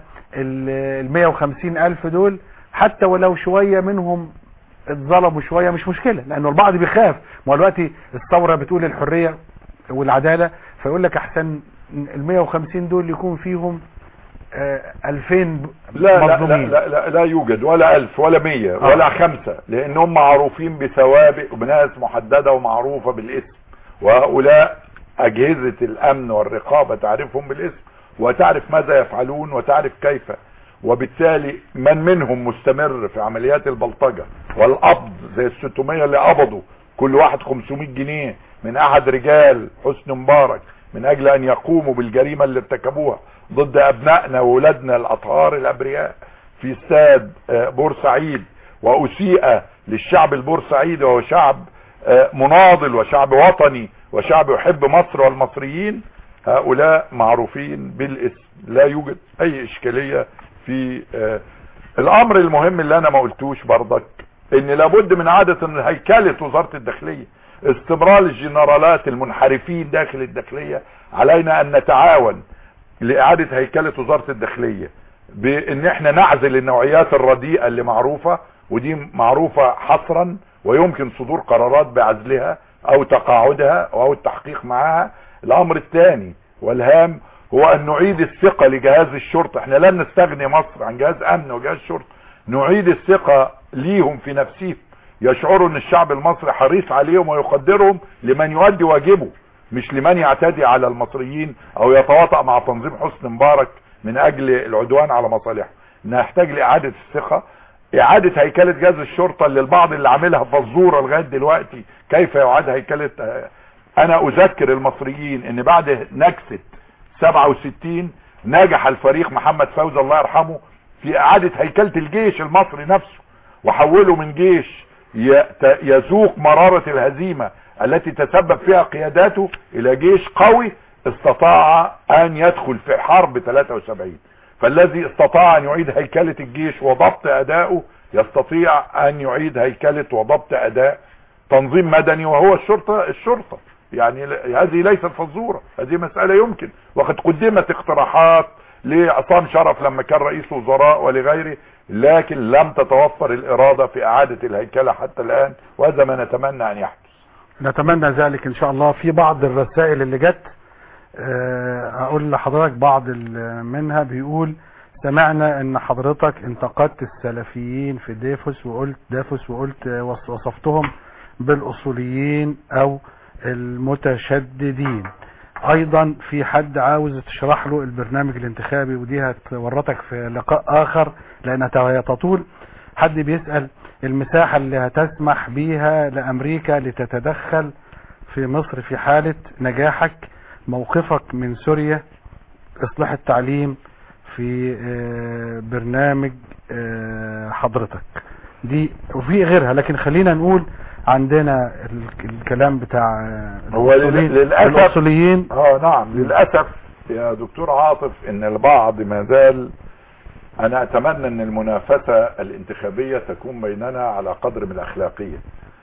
ال 150 ألف دول حتى ولو شوية منهم اتظلموا شوية مش مشكلة لأنه البعض بيخاف ما هو دلوقتي الثورة بتقول الحرية والعدالة فيقول لك أحسن ال 150 دول يكون فيهم آه، 2000 لا لا لا, مظلومين لا لا لا يوجد ولا ألف ولا مية آه. ولا خمسة لأنهم معروفين بسوابق وبناس محددة ومعروفة بالاسم وهؤلاء أجهزة الأمن والرقابة تعرفهم بالاسم وتعرف ماذا يفعلون وتعرف كيف وبالتالي من منهم مستمر في عمليات البلطجة والقبض زي الستمية اللي قبضوا كل واحد 500 جنيه من أحد رجال حسن مبارك من أجل أن يقوموا بالجريمة اللي ارتكبوها ضد أبنائنا وولادنا الأطهار الأبرياء في استاد آه، بورسعيد وأسيء للشعب البورسعيدي وهو شعب آه، مناضل وشعب وطني وشعب يحب مصر والمصريين هؤلاء معروفين بالاسم لا يوجد اي اشكالية في آه، الامر المهم اللي انا ما قلتوش برضك ان لابد من عادة من هيكلة وزارة الداخلية استمرار الجنرالات المنحرفين داخل الداخلية علينا ان نتعاون لاعادة هيكلة وزارة الداخلية بان احنا نعزل النوعيات الرديئة اللي معروفة ودي معروفة حصرا ويمكن صدور قرارات بعزلها او تقاعدها او التحقيق معها الامر الثاني والهام هو ان نعيد الثقة لجهاز الشرطة احنا لن نستغني مصر عن جهاز امن وجهاز شرطة نعيد الثقة ليهم في نفسهم يشعروا ان الشعب المصري حريص عليهم ويقدرهم لمن يؤدي واجبه مش لمن يعتدي على المصريين او يتواطأ مع تنظيم حسن مبارك من اجل العدوان على مصالحه نحتاج لاعادة الثقة اعادة هيكلة جهاز الشرطة اللي البعض اللي عاملها فزورة لغاية دلوقتي كيف يعاد هيكلة آه، انا اذكر المصريين ان بعد نكسة 67 نجح الفريق محمد فوزي الله يرحمه في اعادة هيكلة الجيش المصري نفسه وحوله من جيش يت- يذوق مرارة الهزيمة التي تسبب فيها قياداته الى جيش قوي استطاع ان يدخل في حرب 73 فالذي استطاع ان يعيد هيكلة الجيش وضبط ادائه يستطيع ان يعيد هيكلة وضبط اداء تنظيم مدني وهو الشرطة الشرطة يعني ل- هذه ليست فزورة هذه مسألة يمكن وقد قدمت اقتراحات لعصام شرف لما كان رئيس وزراء ولغيره لكن لم تتوفر الإرادة في إعادة الهيكلة حتى الآن وهذا ما نتمنى أن يحدث نتمنى ذلك ان شاء الله في بعض الرسائل اللي جت آه، اقول لحضرتك بعض ال- منها بيقول سمعنا ان حضرتك انتقدت السلفيين في ديفوس وقلت دافوس وقلت آه، وص- وصفتهم بالاصوليين او المتشددين ايضا في حد عاوز تشرح له البرنامج الانتخابي ودي هتورطك في لقاء اخر لانها تطول حد بيسأل المساحة اللي هتسمح بيها لامريكا لتتدخل في مصر في حالة نجاحك موقفك من سوريا اصلاح التعليم في آه، برنامج آه، حضرتك دي وفي غيرها لكن خلينا نقول عندنا ال- الكلام بتاع آه، هو لل- الأصوليين- للأسف- الاصوليين اه نعم للأسف يا دكتور عاطف ان البعض ما زال انا اتمنى ان المنافسة الانتخابية تكون بيننا على قدر من الاخلاقية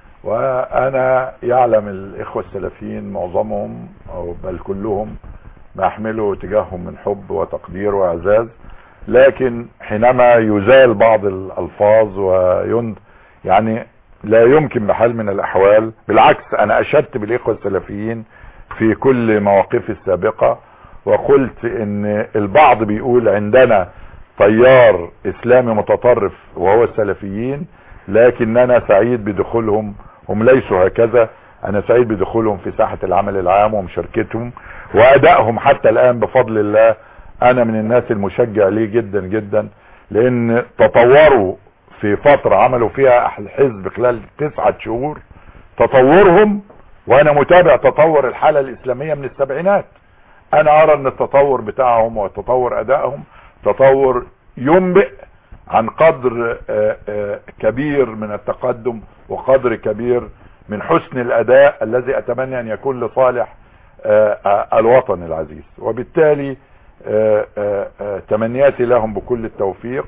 وانا يعلم الاخوة السلفيين معظمهم او بل كلهم ما يحملوا تجاههم من حب وتقدير واعزاز لكن حينما يزال بعض الالفاظ وين يعني لا يمكن بحال من الاحوال بالعكس انا اشدت بالاخوة السلفيين في كل مواقفي السابقة وقلت ان البعض بيقول عندنا تيار اسلامي متطرف وهو السلفيين لكننا سعيد بدخولهم هم ليسوا هكذا انا سعيد بدخولهم في ساحة العمل العام ومشاركتهم وادائهم حتى الان بفضل الله انا من الناس المشجع ليه جدا جدا لان تطوروا في فترة عملوا فيها الحزب خلال تسعة شهور تطورهم وانا متابع تطور الحالة الاسلامية من السبعينات انا ارى ان التطور بتاعهم وتطور ادائهم تطور ينبئ عن قدر آه، آه، كبير من التقدم وقدر كبير من حسن الاداء الذي اتمنى ان يكون لصالح آه، آه، الوطن العزيز وبالتالي آه، آه، آه، تمنياتي لهم بكل التوفيق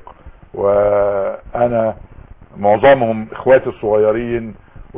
وانا معظمهم اخواتي الصغيرين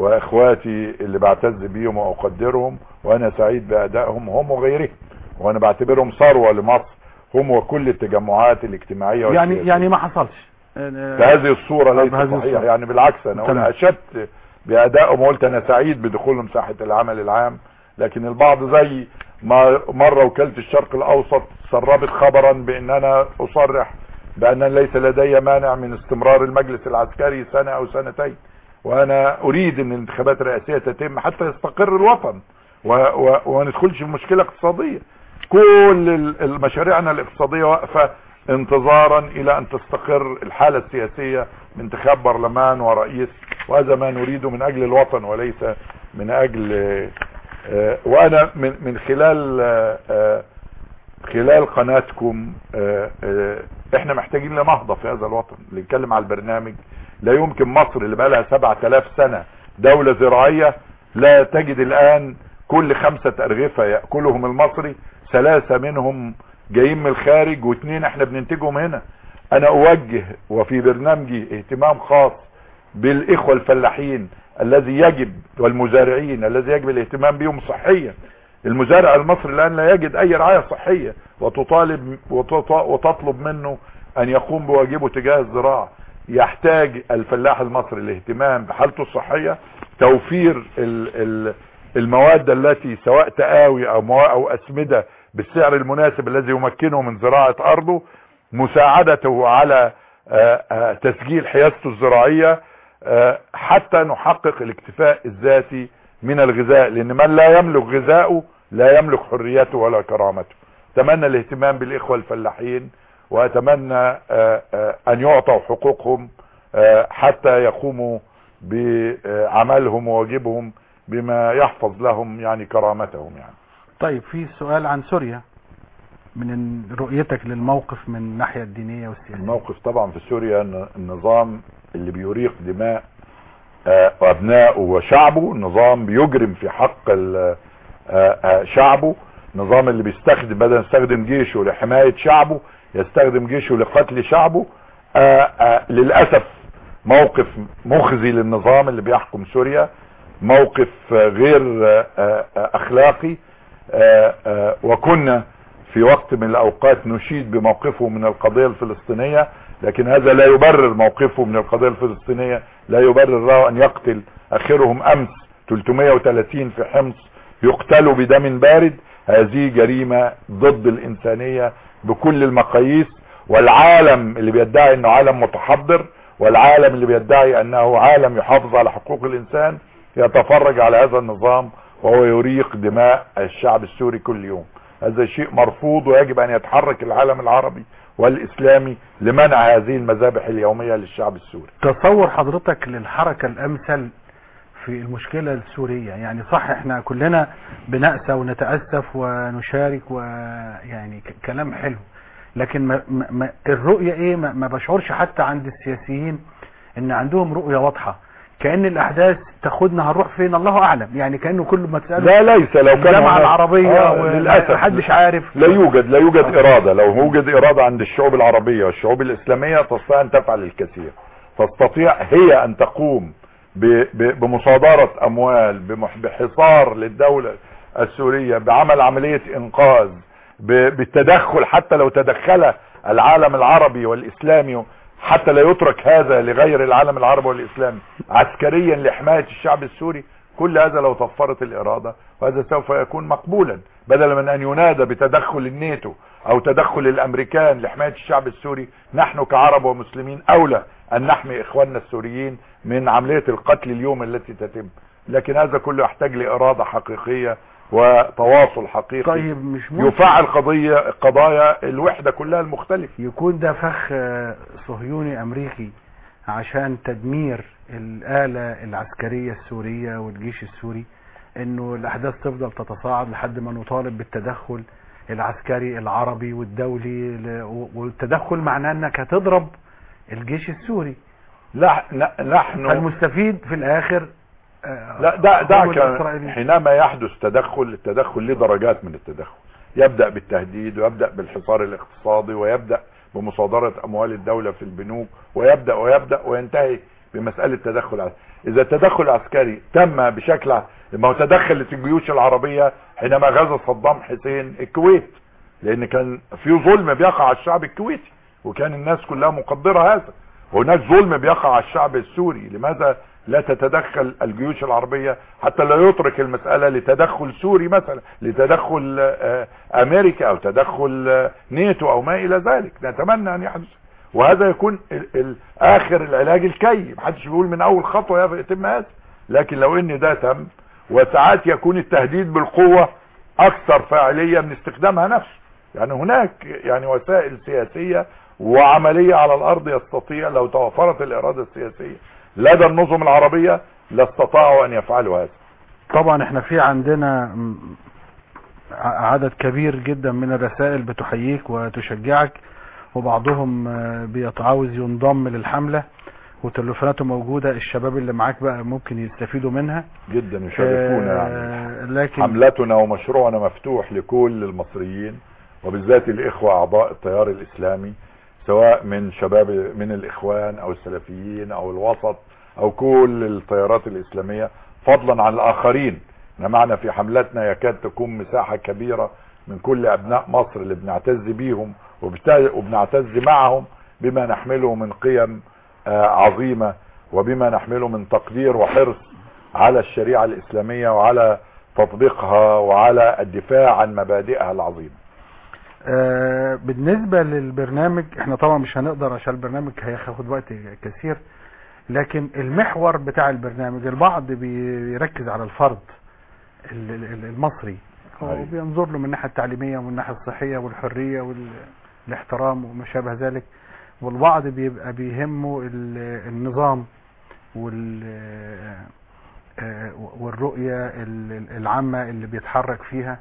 واخواتي اللي بعتز بيهم واقدرهم وانا سعيد بادائهم هم وغيرهم وانا بعتبرهم ثروه لمصر هم وكل التجمعات الاجتماعيه يعني والسياسية. يعني ما حصلش آه، بهذه الصورة آه، ليس بهذه صحيح الصورة. يعني بالعكس انا تمام. اقول اشدت بادائهم وقلت انا سعيد بدخولهم ساحة العمل العام لكن البعض زي ما مرة وكالة الشرق الاوسط سربت خبرا بان انا اصرح بان ليس لدي مانع من استمرار المجلس العسكري سنة او سنتين وانا اريد ان الانتخابات الرئاسية تتم حتى يستقر الوطن و و وما ندخلش في مشكلة اقتصادية كل ال- المشاريعنا الاقتصادية واقفة انتظارا الى ان تستقر الحالة السياسية بانتخاب برلمان ورئيس وهذا ما نريده من اجل الوطن وليس من اجل آه، آه، وانا من من خلال آه، آه، خلال قناتكم آه، آه، احنا محتاجين لنهضة في هذا الوطن اللي نتكلم على البرنامج لا يمكن مصر اللي بقى لها 7000 سنة دولة زراعية لا تجد الان كل خمسة ارغفة يأكلهم المصري ثلاثة منهم جايين من الخارج واثنين احنا بننتجهم هنا انا اوجه وفي برنامجي اهتمام خاص بالاخوة الفلاحين الذي يجب والمزارعين الذي يجب الاهتمام بهم صحيا المزارع المصري الان لا يجد اي رعاية صحية وتطالب وتط- وتطلب منه ان يقوم بواجبه تجاه الزراعة يحتاج الفلاح المصري الاهتمام بحالته الصحية توفير ال ال المواد التي سواء تقاوي او موا- او اسمدة بالسعر المناسب الذي يمكنه من زراعة ارضه مساعدته على آه، آه، تسجيل حيازته الزراعية آه، حتى نحقق الاكتفاء الذاتي من الغذاء لان من لا يملك غذاءه لا يملك حريته ولا كرامته اتمنى الاهتمام بالاخوة الفلاحين واتمنى آه، آه، ان يعطوا حقوقهم آه، حتى يقوموا بعملهم وواجبهم بما يحفظ لهم يعني كرامتهم يعني طيب في سؤال عن سوريا من رؤيتك للموقف من الناحية الدينية والسياسية الموقف طبعا في سوريا ان النظام اللي بيريق دماء آه، ابنائه وشعبه نظام بيجرم في حق ال- آه، آه، شعبه نظام اللي بيستخدم بدل يستخدم جيشه لحماية شعبه يستخدم جيشه لقتل شعبه آه، آه، للأسف موقف مخزي للنظام اللي بيحكم سوريا موقف آه، غير آه، آه، آه، اخلاقي آه، آه، وكنا في وقت من الاوقات نشيد بموقفه من القضية الفلسطينية لكن هذا لا يبرر موقفه من القضية الفلسطينية لا يبرر له ان يقتل اخرهم امس 330 في حمص يقتلوا بدم بارد هذه جريمة ضد الانسانية بكل المقاييس والعالم اللي بيدعي انه عالم متحضر والعالم اللي بيدعي انه عالم يحافظ على حقوق الانسان يتفرج على هذا النظام وهو يريق دماء الشعب السوري كل يوم هذا شيء مرفوض ويجب ان يتحرك العالم العربي والاسلامي لمنع هذه المذابح اليومية للشعب السوري تصور حضرتك للحركة الامثل في المشكلة السورية يعني صح احنا كلنا بنأسى ونتأسف ونشارك ويعني ك- كلام حلو لكن ما ما ما الرؤية ايه ما, ما بشعرش حتى عند السياسيين ان عندهم رؤية واضحة كأن الأحداث تاخدنا هنروح فين الله أعلم يعني كأنه كل ما تسأله لا ليس لو كان الجامعة هناك- العربية آه، للأسف ومحدش عارف لا يوجد لا يوجد إرادة لو يوجد إرادة عند الشعوب العربية والشعوب الإسلامية تستطيع أن تفعل الكثير تستطيع هي أن تقوم ب- ب- بمصادرة أموال بمح- بحصار للدولة السورية بعمل عملية إنقاذ ب- بالتدخل حتى لو تدخل العالم العربي والإسلامي حتى لا يترك هذا لغير العالم العربي والإسلامي عسكريا لحماية الشعب السوري كل هذا لو توفرت الإرادة وهذا سوف يكون مقبولا بدلا من أن ينادى بتدخل الناتو أو تدخل الأمريكان لحماية الشعب السوري نحن كعرب ومسلمين أولى أن نحمي إخواننا السوريين من عملية القتل اليوم التي تتم لكن هذا كله يحتاج لإرادة حقيقية وتواصل حقيقي طيب مش ممكن يفعل قضية قضايا الوحدة كلها المختلفة يكون ده فخ آه، صهيوني أمريكي عشان تدمير الآلة العسكرية السورية والجيش السوري انه الاحداث تفضل تتصاعد لحد ما نطالب بالتدخل العسكري العربي والدولي ل- والتدخل معناه انك هتضرب الجيش السوري لا ن- نحن فالمستفيد في الاخر آه، لا ده هو ده الإسرائيلي. حينما يحدث تدخل التدخل له درجات من التدخل يبدأ بالتهديد ويبدأ بالحصار الاقتصادي ويبدأ بمصادرة أموال الدولة في البنوك ويبدأ ويبدأ وينتهي بمسألة تدخل عسكري إذا التدخل العسكري تم بشكل ع- ما هو تدخلت الجيوش العربية حينما غزا صدام حسين الكويت لأن كان في ظلم بيقع على الشعب الكويتي وكان الناس كلها مقدرة هذا وهناك ظلم بيقع على الشعب السوري لماذا لا تتدخل الجيوش العربية حتى لا يترك المسألة لتدخل سوري مثلا لتدخل آه، امريكا او تدخل آه، نيتو او ما الى ذلك نتمنى ان يحدث وهذا يكون ال- ال- اخر العلاج الكي محدش بيقول من اول خطوة يتم هذا لكن لو ان ده تم وساعات يكون التهديد بالقوة اكثر فاعلية من استخدامها نفسه يعني هناك يعني وسائل سياسية وعملية على الارض يستطيع لو توفرت الاراده السياسية لدى النظم العربية لاستطاعوا ان يفعلوا هذا طبعا احنا في عندنا م- ع- عدد كبير جدا من الرسائل بتحييك وتشجعك وبعضهم آه، بيتعاوز ينضم للحملة وتليفوناته موجودة الشباب اللي معاك بقى ممكن يستفيدوا منها جدا يشرفونا يعني آه، لكن حملتنا ومشروعنا مفتوح لكل المصريين وبالذات الاخوة اعضاء التيار الاسلامي سواء من شباب من الاخوان او السلفيين او الوسط او كل التيارات الاسلامية فضلا عن الاخرين إحنا معنا في حملتنا يكاد تكون مساحة كبيرة من كل ابناء مصر اللي بنعتز بيهم وبت- وبنعتز معهم بما نحمله من قيم آه، عظيمة وبما نحمله من تقدير وحرص على الشريعة الإسلامية وعلى تطبيقها وعلى الدفاع عن مبادئها العظيمة آه، بالنسبة للبرنامج احنا طبعا مش هنقدر عشان البرنامج هياخد وقت كثير لكن المحور بتاع البرنامج البعض بيركز على الفرد ال- ال- المصري هو أيوة. بينظر له من الناحية التعليمية ومن الناحية الصحية والحرية والاحترام وما شابه ذلك والبعض بيبقى بيهمه ال- النظام وال آه، والرؤية ال- العامة اللي بيتحرك فيها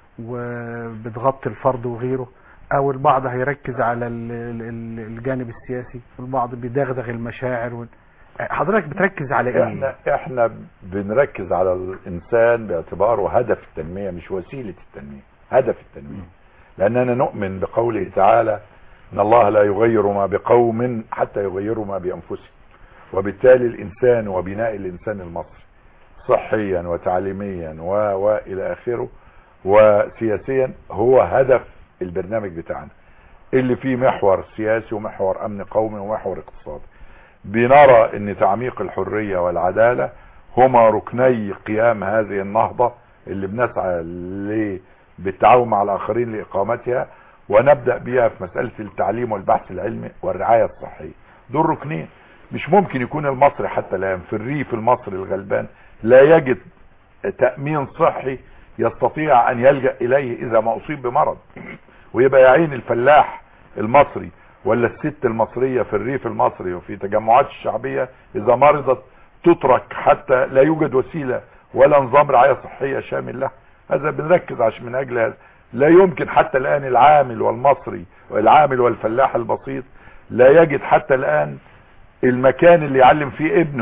وبتغطي الفرد وغيره او البعض هيركز على ال- ال- الجانب السياسي والبعض بيدغدغ المشاعر وال... حضرتك بتركز على ايه احنا احنا بنركز على الانسان باعتباره هدف التنمية مش وسيلة التنمية هدف التنمية لاننا نؤمن بقوله تعالى ان الله لا يغير ما بقوم حتى يغيروا ما بانفسهم وبالتالي الانسان وبناء الانسان المصري صحيا وتعليميا و والى اخره وسياسيا هو هدف البرنامج بتاعنا اللي فيه محور سياسي ومحور امن قومي ومحور اقتصادي بنرى ان تعميق الحرية والعدالة هما ركني قيام هذه النهضة اللي بنسعى ل- بالتعاون مع الاخرين لاقامتها ونبدأ بها في مسألة التعليم والبحث العلمي والرعاية الصحية دول ركنين مش ممكن يكون المصري حتى الان في الريف المصري الغلبان لا يجد تأمين صحي يستطيع ان يلجأ اليه اذا ما اصيب بمرض ويبقى يعين الفلاح المصري ولا الست المصرية في الريف المصري وفي تجمعات الشعبية اذا مرضت تترك حتى لا يوجد وسيلة ولا نظام رعاية صحية شامل له هذا بنركز عشان من اجل هذا لا يمكن حتى الان العامل والمصري والعامل والفلاح البسيط لا يجد حتى الان المكان اللي يعلم فيه ابنه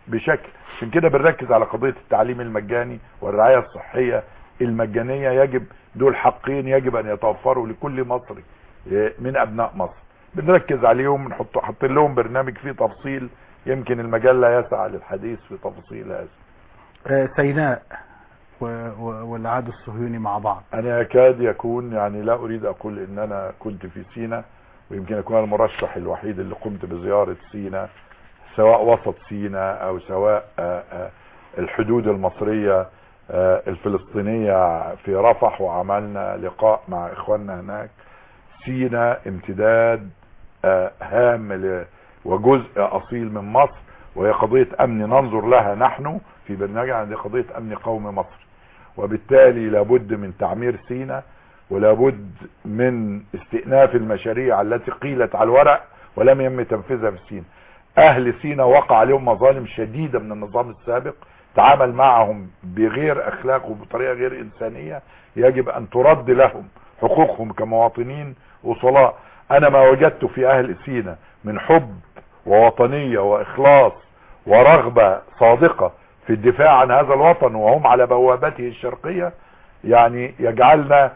بشكل عشان كده بنركز على قضية التعليم المجاني والرعاية الصحية المجانية يجب دول حقين يجب ان يتوفروا لكل مصري اه، من ابناء مصر بنركز عليهم بنحط حاطين لهم برنامج فيه تفصيل يمكن المجال لا يسع للحديث في تفاصيل هذا آه، سيناء و- و- والعدو الصهيوني مع بعض انا يكاد يكون يعني لا اريد اقول ان انا كنت في سينا ويمكن اكون المرشح الوحيد اللي قمت بزيارة سينا سواء وسط سينا او سواء آه، آه، الحدود المصرية آه، الفلسطينية في رفح وعملنا لقاء مع اخواننا هناك سينا امتداد آه، هام ل- وجزء اصيل من مصر وهي قضية امن ننظر لها نحن في برنامجنا هذه قضية امن قومي مصر وبالتالي لابد من تعمير سينا ولابد من استئناف المشاريع التي قيلت على الورق ولم يتم تنفيذها في سينا اهل سينا وقع عليهم مظالم شديدة من النظام السابق تعامل معهم بغير اخلاق وبطريقة غير انسانية يجب ان ترد لهم حقوقهم كمواطنين وصلاء انا ما وجدت في اهل سينا من حب ووطنية واخلاص ورغبة صادقة في الدفاع عن هذا الوطن وهم على بوابته الشرقية يعني يجعلنا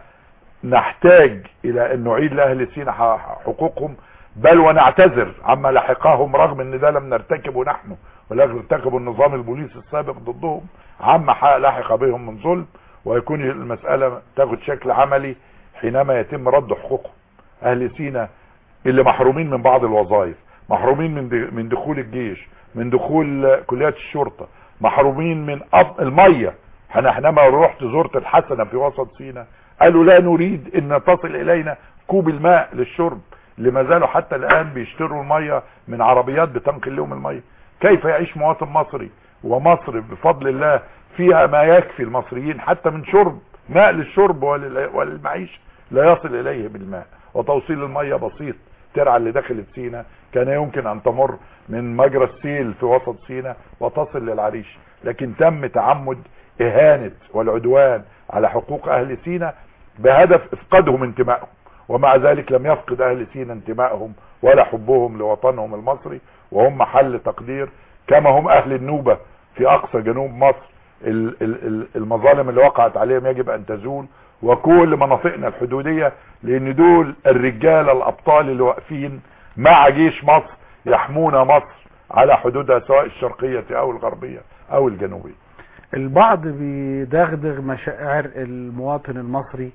نحتاج الى ان نعيد لاهل سينا ح- حقوقهم بل ونعتذر عما لحقهم رغم ان ده لم نرتكبه نحن ولكن ارتكبه النظام البوليسي السابق ضدهم عما ح- لحق بهم من ظلم ويكون المسألة تاخد شكل عملي حينما يتم رد حقوقهم اهل سينا اللي محرومين من بعض الوظائف محرومين من د- من دخول الجيش من دخول كليات الشرطة محرومين من أب المية انا حينما رحت زرت الحسنة في وسط سينا قالوا لا نريد ان تصل الينا كوب الماء للشرب اللي ما زالوا حتى الان بيشتروا المية من عربيات بتنقل لهم المية كيف يعيش مواطن مصري ومصر بفضل الله فيها ما يكفي المصريين حتى من شرب ماء للشرب ولل- وللمعيشة لا يصل اليه بالماء وتوصيل المية بسيط ترعى اللي دخلت سينا كان يمكن ان تمر من مجرى السيل في وسط سينا وتصل للعريش لكن تم تعمد اهانة والعدوان على حقوق اهل سينا بهدف افقادهم انتمائهم ومع ذلك لم يفقد اهل سينا انتمائهم ولا حبهم لوطنهم المصري وهم محل تقدير كما هم اهل النوبة في اقصى جنوب مصر ال- ال- ال- المظالم اللي وقعت عليهم يجب ان تزول وكل مناطقنا الحدودية لان دول الرجال الابطال اللي واقفين مع جيش مصر يحمون مصر على حدودها سواء الشرقية او الغربية او الجنوبية البعض بيدغدغ مشاعر المواطن المصري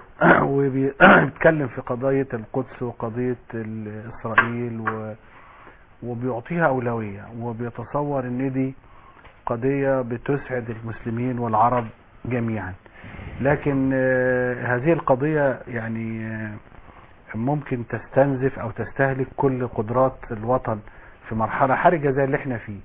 وبيتكلم في قضية القدس وقضية ال- إسرائيل و... وبيعطيها أولوية وبيتصور إن دي قضية بتسعد المسلمين والعرب جميعا لكن آه، هذه القضية يعني آه، ممكن تستنزف أو تستهلك كل قدرات الوطن في مرحلة حرجة زي اللي احنا فيه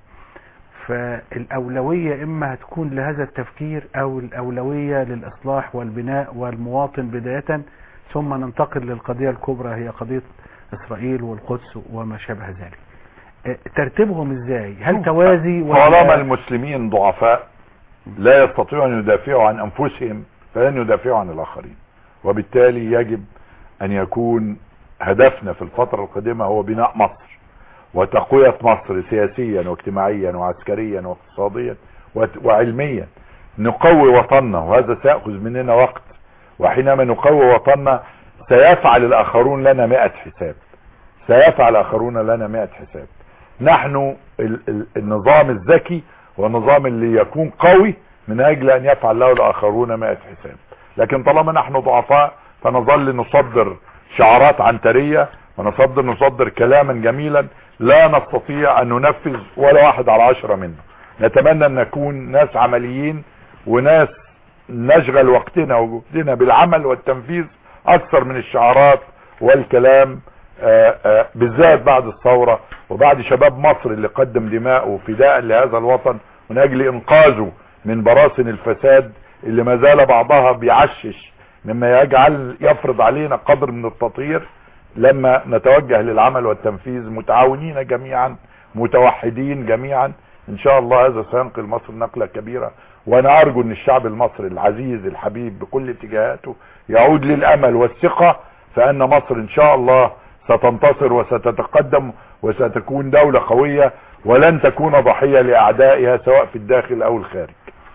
فالأولوية إما هتكون لهذا التفكير أو الأولوية للإصلاح والبناء والمواطن بداية ثم ننتقل للقضية الكبرى هي قضية إسرائيل والقدس وما شابه ذلك آه، ترتيبهم إزاي هل توازي طالما المسلمين ضعفاء لا يستطيعوا ان يدافعوا عن انفسهم فلن يدافعوا عن الاخرين وبالتالي يجب ان يكون هدفنا في الفترة القادمة هو بناء مصر وتقوية مصر سياسيا واجتماعيا وعسكريا واقتصاديا وت- وعلميا نقوي وطننا وهذا سيأخذ مننا وقت وحينما نقوي وطننا سيفعل الاخرون لنا مئة حساب سيفعل الاخرون لنا مئة حساب نحن ال ال النظام الذكي والنظام اللي يكون قوي من اجل ان يفعل له الاخرون مئة حساب لكن طالما نحن ضعفاء فنظل نصدر شعارات عنترية ونصدر نصدر كلاما جميلا لا نستطيع ان ننفذ ولا واحد على عشرة منه نتمنى ان نكون ناس عمليين وناس نشغل وقتنا وجهدنا بالعمل والتنفيذ اكثر من الشعارات والكلام آه، آه، بالذات بعد الثورة وبعد شباب مصر اللي قدم دماءه فداء لهذا الوطن من اجل انقاذه من براثن الفساد اللي ما زال بعضها بيعشش مما يجعل يفرض علينا قدر من التطهير لما نتوجه للعمل والتنفيذ متعاونين جميعا متوحدين جميعا ان شاء الله هذا سينقل مصر نقلة كبيرة وانا ارجو ان الشعب المصري العزيز الحبيب بكل اتجاهاته يعود للامل والثقة فان مصر ان شاء الله ستنتصر وستتقدم وستكون دولة قوية ولن تكون ضحية لأعدائها سواء في الداخل أو الخارج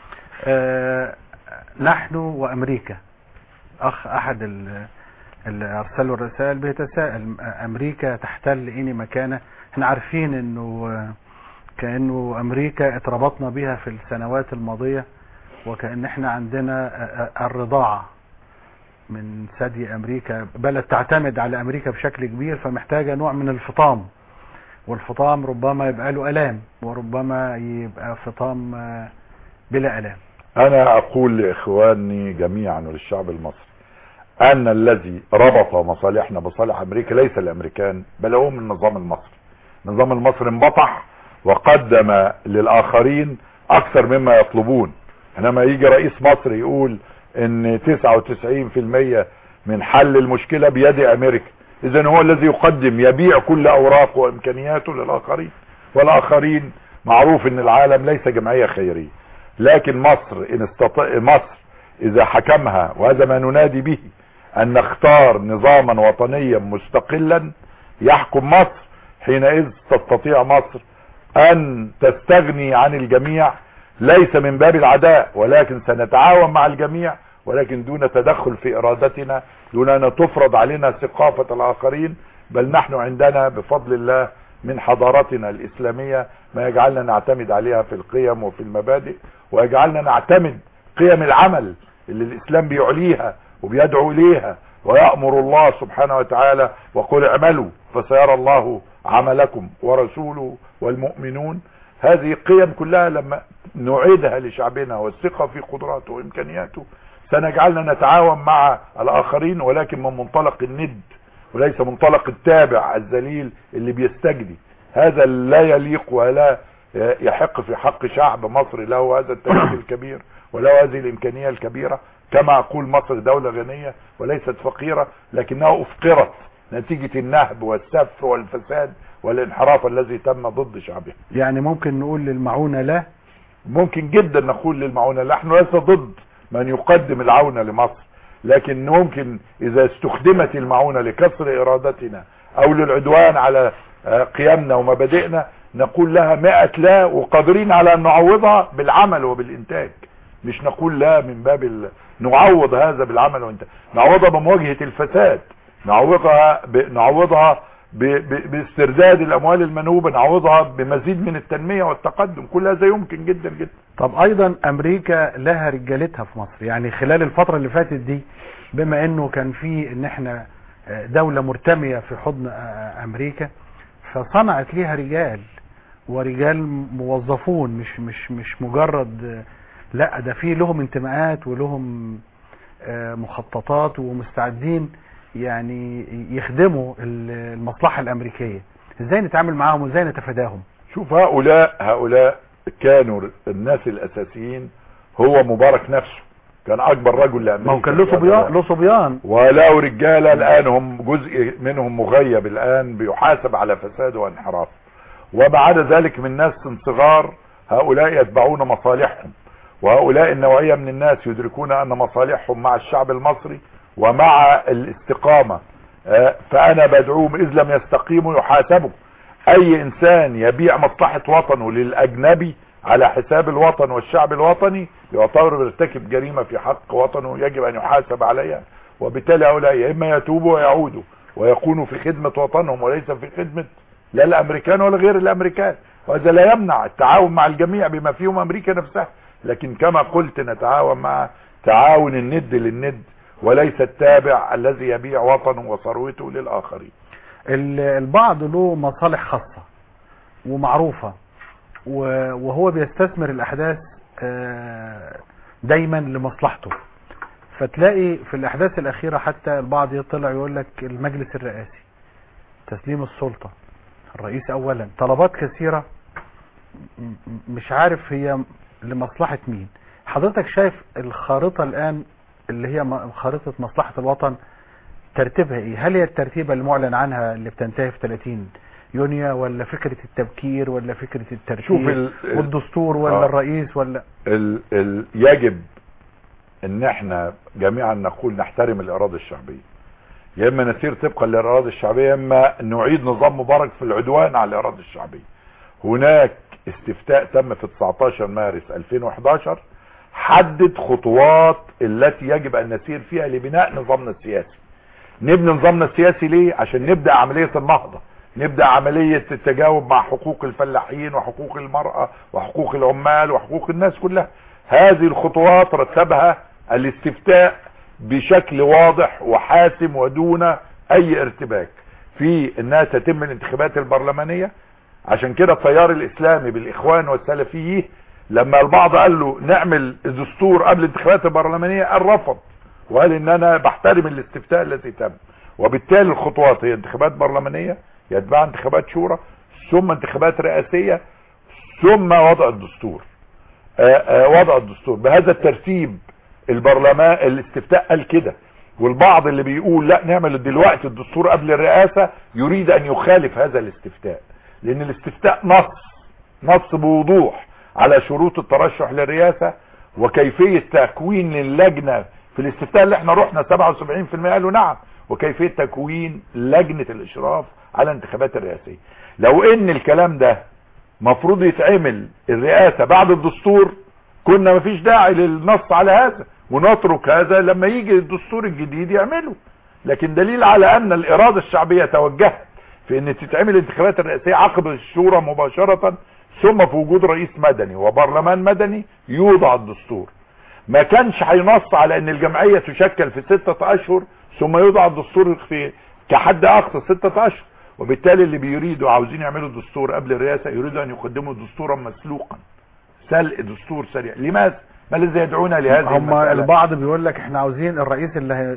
آه، نحن وامريكا اخ احد ال- اللي ارسلوا الرسائل بيتساءل آه، امريكا تحتل ايه مكانه احنا عارفين انه آه، كانه امريكا اتربطنا بها في السنوات الماضيه وكان احنا عندنا آه، آه، الرضاعه من ثدي امريكا بلد تعتمد على امريكا بشكل كبير فمحتاجه نوع من الفطام والفطام ربما يبقى له الام وربما يبقى فطام آه، بلا الام أنا أقول لإخواني جميعا وللشعب المصري أن الذي ربط مصالحنا بصالح أمريكا ليس الأمريكان بل هم النظام المصري النظام المصري انبطح وقدم للآخرين أكثر مما يطلبون حينما يجي رئيس مصر يقول ان 99% من حل المشكلة بيد امريكا اذا هو الذي يقدم يبيع كل اوراقه وامكانياته للاخرين والاخرين معروف ان العالم ليس جمعية خيرية لكن مصر ان استطاع مصر اذا حكمها وهذا ما ننادي به ان نختار نظاما وطنيا مستقلا يحكم مصر حينئذ تستطيع مصر ان تستغني عن الجميع ليس من باب العداء ولكن سنتعاون مع الجميع ولكن دون تدخل في ارادتنا دون ان تفرض علينا ثقافة الاخرين بل نحن عندنا بفضل الله من حضارتنا الاسلامية ما يجعلنا نعتمد عليها في القيم وفي المبادئ ويجعلنا نعتمد قيم العمل اللي الاسلام بيعليها وبيدعو اليها ويأمر الله سبحانه وتعالى وقل اعملوا فسيرى الله عملكم ورسوله والمؤمنون هذه قيم كلها لما نعيدها لشعبنا والثقة في قدراته وامكانياته سنجعلنا نتعاون مع الاخرين ولكن من منطلق الند وليس منطلق التابع الذليل اللي بيستجدي هذا لا يليق ولا يحق في حق شعب مصر له هذا التاريخ الكبير وله هذه الامكانية الكبيرة كما اقول مصر دولة غنية وليست فقيرة لكنها افقرت نتيجة النهب والسف والفساد والانحراف الذي تم ضد شعبها يعني ممكن نقول للمعونة لا ممكن جدا نقول للمعونة نحن ليس ضد من يقدم العون لمصر لكن ممكن اذا استخدمت المعونة لكسر ارادتنا او للعدوان على قيمنا ومبادئنا نقول لها مئة لا وقادرين على ان نعوضها بالعمل وبالانتاج مش نقول لا من باب ال... نعوض هذا بالعمل والانتاج نعوضها بمواجهة الفساد نعوضها ب... نعوضها ب... ب... باسترداد الاموال المنهوبة نعوضها بمزيد من التنمية والتقدم كل هذا يمكن جدا جدا طب ايضا امريكا لها رجالتها في مصر يعني خلال الفترة اللي فاتت دي بما انه كان في ان احنا دولة مرتمية في حضن امريكا فصنعت ليها رجال ورجال موظفون مش مش مش مجرد لا ده في لهم انتماءات ولهم مخططات ومستعدين يعني يخدموا المصلحة الامريكية ازاي نتعامل معاهم وازاي نتفاداهم شوف هؤلاء هؤلاء كانوا الناس الاساسيين هو مبارك نفسه كان اكبر رجل لامريكا ما هو كان له صبيان له صبيان ولو رجاله الان هم جزء منهم مغيب الان بيحاسب على فساد وانحراف وما عدا ذلك من ناس صغار هؤلاء يتبعون مصالحهم وهؤلاء النوعية من الناس يدركون ان مصالحهم مع الشعب المصري ومع الاستقامة فانا بدعوهم اذ لم يستقيموا يحاسبوا اي انسان يبيع مصلحة وطنه للاجنبي على حساب الوطن والشعب الوطني يعتبر بيرتكب جريمة في حق وطنه يجب ان يحاسب عليها وبالتالي هؤلاء يا اما يتوبوا ويعودوا ويكونوا في خدمة وطنهم وليس في خدمة لا الامريكان ولا غير الامريكان وهذا لا يمنع التعاون مع الجميع بما فيهم امريكا نفسها لكن كما قلت نتعاون مع تعاون الند للند وليس التابع الذي يبيع وطنه وثروته للاخرين البعض له مصالح خاصة ومعروفة وهو بيستثمر الاحداث دايما لمصلحته فتلاقي في الاحداث الاخيرة حتى البعض يطلع يقول لك المجلس الرئاسي تسليم السلطة الرئيس اولا طلبات كثيرة مش عارف هي لمصلحة مين حضرتك شايف الخارطة الان اللي هي خارطة مصلحة الوطن ترتيبها ايه هل هي الترتيبة اللي معلن عنها اللي بتنتهي في 30 يونيو ولا فكرة التبكير ولا فكرة الترتيب شوف ال... والدستور ولا آه. الرئيس ولا ال... ال... يجب ان احنا جميعا نقول نحترم الاراده الشعبيه يا اما نسير طبقا للاراده الشعبيه يا اما نعيد نظام مبارك في العدوان على الاراده الشعبيه هناك استفتاء تم في 19 مارس 2011 حدد خطوات التي يجب ان نسير فيها لبناء نظامنا السياسي نبني نظامنا السياسي ليه عشان نبدأ عملية النهضة نبدأ عملية التجاوب مع حقوق الفلاحين وحقوق المرأة وحقوق العمال وحقوق الناس كلها هذه الخطوات رتبها الاستفتاء بشكل واضح وحاسم ودون اي ارتباك في انها تتم الانتخابات البرلمانية عشان كده التيار الاسلامي بالاخوان والسلفيين لما البعض قال له نعمل دستور قبل الانتخابات البرلمانية قال رفض وقال ان انا بحترم الاستفتاء الذي تم وبالتالي الخطوات هي انتخابات برلمانية يتبع انتخابات شورى ثم انتخابات رئاسية ثم وضع الدستور آآ آآ وضع الدستور بهذا الترتيب البرلمان الاستفتاء قال كده والبعض اللي بيقول لا نعمل دلوقتي الدستور قبل الرئاسة يريد ان يخالف هذا الاستفتاء لان الاستفتاء نص نص بوضوح على شروط الترشح للرئاسة وكيفية تكوين اللجنة في الاستفتاء اللي احنا رحنا 77% قالوا نعم وكيفية تكوين لجنة الاشراف على الانتخابات الرئاسية لو ان الكلام ده مفروض يتعمل الرئاسة بعد الدستور كنا مفيش داعي للنص على هذا ونترك هذا لما يجي الدستور الجديد يعمله لكن دليل على ان الارادة الشعبية توجهت في ان تتعمل الانتخابات الرئاسية عقب الشورى مباشرة ثم في وجود رئيس مدني وبرلمان مدني يوضع الدستور ما كانش هينص على ان الجمعية تشكل في ستة اشهر ثم يوضع الدستور في كحد اقصى ستة اشهر وبالتالي اللي بيريدوا عاوزين يعملوا دستور قبل الرئاسة يريدوا ان يقدموا دستورا مسلوقا سلق دستور سريع لماذا ما الذي يدعونا لهذه هم المسألة البعض بيقول لك احنا عاوزين الرئيس اللي هي...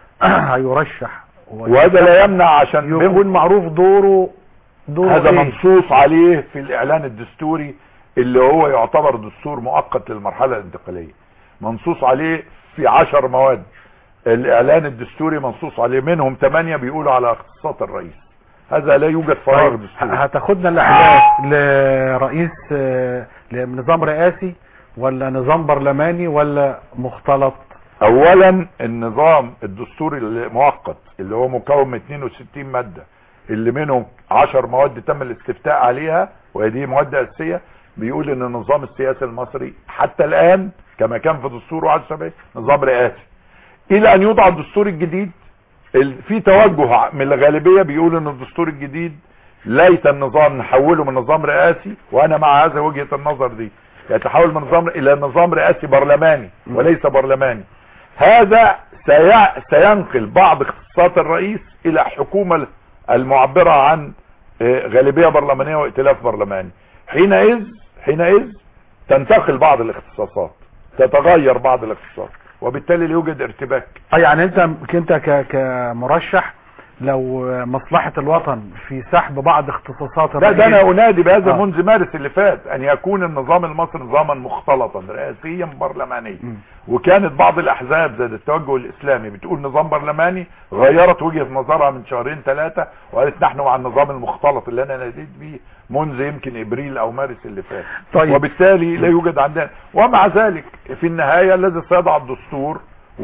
هيرشح وهذا لا يمنع عشان يكون معروف دوره دوره هذا إيه؟ منصوص عليه في الاعلان الدستوري اللي هو يعتبر دستور مؤقت للمرحلة الانتقالية منصوص عليه في عشر مواد الاعلان الدستوري منصوص عليه منهم ثمانية بيقولوا على اختصاصات الرئيس هذا لا يوجد فراغ طيب دستوري هتاخدنا الاحداث لرئيس آه، لنظام رئاسي ولا نظام برلماني ولا مختلط اولا النظام الدستوري المؤقت اللي هو مكون من 62 مادة اللي منهم 10 مواد تم الاستفتاء عليها وهي دي مواد اساسية بيقول ان النظام السياسي المصري حتى الان كما كان في دستور 71 نظام رئاسي الى ان يوضع الدستور الجديد ال- في توجه من الغالبية بيقول ان الدستور الجديد ليت النظام نحوله من نظام رئاسي وانا مع هذا وجهة النظر دي يتحول من نظام الى نظام رئاسي برلماني وليس برلماني هذا سي- سينقل بعض اختصاصات الرئيس الى حكومة المعبرة عن آه، غالبية برلمانية وائتلاف برلماني حينئذ حينئذ تنتقل بعض الاختصاصات تتغير بعض الاختصاصات وبالتالي لا يوجد ارتباك اه يعني انت انت ك- كمرشح لو مصلحة الوطن في سحب بعض اختصاصات ده, الرئيس ده انا انادي بهذا آه. منذ مارس اللي فات ان يكون النظام المصري نظاما مختلطا رئاسيا برلمانيا مم. وكانت بعض الاحزاب ذات التوجه الاسلامي بتقول نظام برلماني غيرت وجهة نظرها من شهرين ثلاثة وقالت نحن مع النظام المختلط اللي انا ناديت به منذ يمكن ابريل او مارس اللي فات طيب. وبالتالي لا يوجد عندنا ومع ذلك في النهاية الذي سيضع الدستور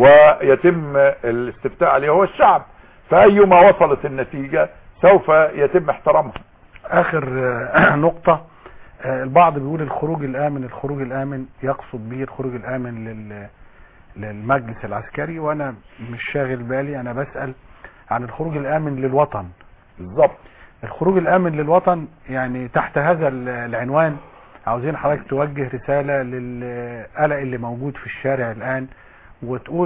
ويتم الاستفتاء عليه هو الشعب فايما وصلت النتيجة سوف يتم احترامها اخر آه، نقطة آه، البعض بيقول الخروج الامن الخروج الامن يقصد به الخروج الامن لل للمجلس العسكري وانا مش شاغل بالي انا بسأل عن الخروج الامن للوطن بالظبط الخروج الامن للوطن يعني تحت هذا ال- العنوان عاوزين حضرتك توجه رسالة للقلق اللي موجود في الشارع الان وتقول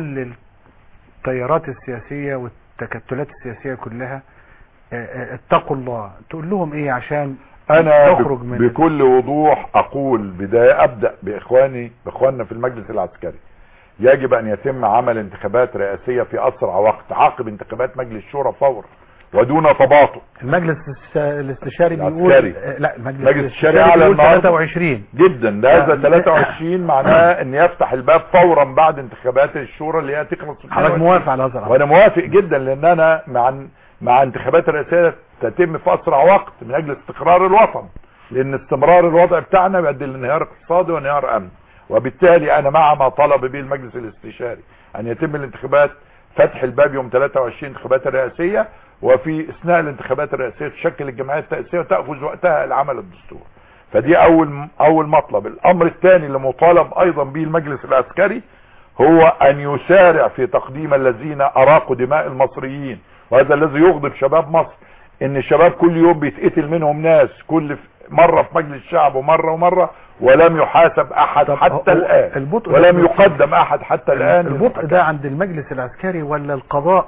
للتيارات السياسية والتكتلات السياسية كلها آه، آه، اتقوا الله تقول لهم ايه عشان انا نخرج بك- من بكل وضوح اقول بداية ابدأ باخواني باخواننا في المجلس العسكري يجب ان يتم عمل انتخابات رئاسية في اسرع وقت عقب انتخابات مجلس الشورى فورا ودون تباطؤ المجلس الس- الاستشاري بيقول العسكري. آه، لا المجلس المجلس الاستشاري الشرعي على بيقول النهاردة. 23 جدا ده هذا آه، 23 معناه ان يفتح الباب فورا بعد انتخابات الشورى اللي هي تخلص في حضرتك 22. موافق على هذا الامر وانا موافق جدا لان انا مع مع انتخابات الرئاسيه تتم في اسرع وقت من اجل استقرار الوطن لان استمرار الوضع بتاعنا بيؤدي لانهيار اقتصادي وانهيار امن وبالتالي انا مع ما طلب به المجلس الاستشاري ان يتم الانتخابات فتح الباب يوم 23 انتخابات الرئاسيه وفي اثناء الانتخابات الرئاسيه تشكل الجمعيه التاسيسيه وتاخذ وقتها لعمل الدستور فدي اول اول مطلب الامر الثاني اللي مطالب ايضا به المجلس العسكري هو ان يسارع في تقديم الذين اراقوا دماء المصريين وهذا الذي يغضب شباب مصر ان الشباب كل يوم بيتقتل منهم ناس كل مرة في مجلس الشعب ومرة ومرة ولم يحاسب احد طب حتى هو- الان البطء ده- ولم يقدم احد حتى الان البطء ده عند المجلس العسكري ولا القضاء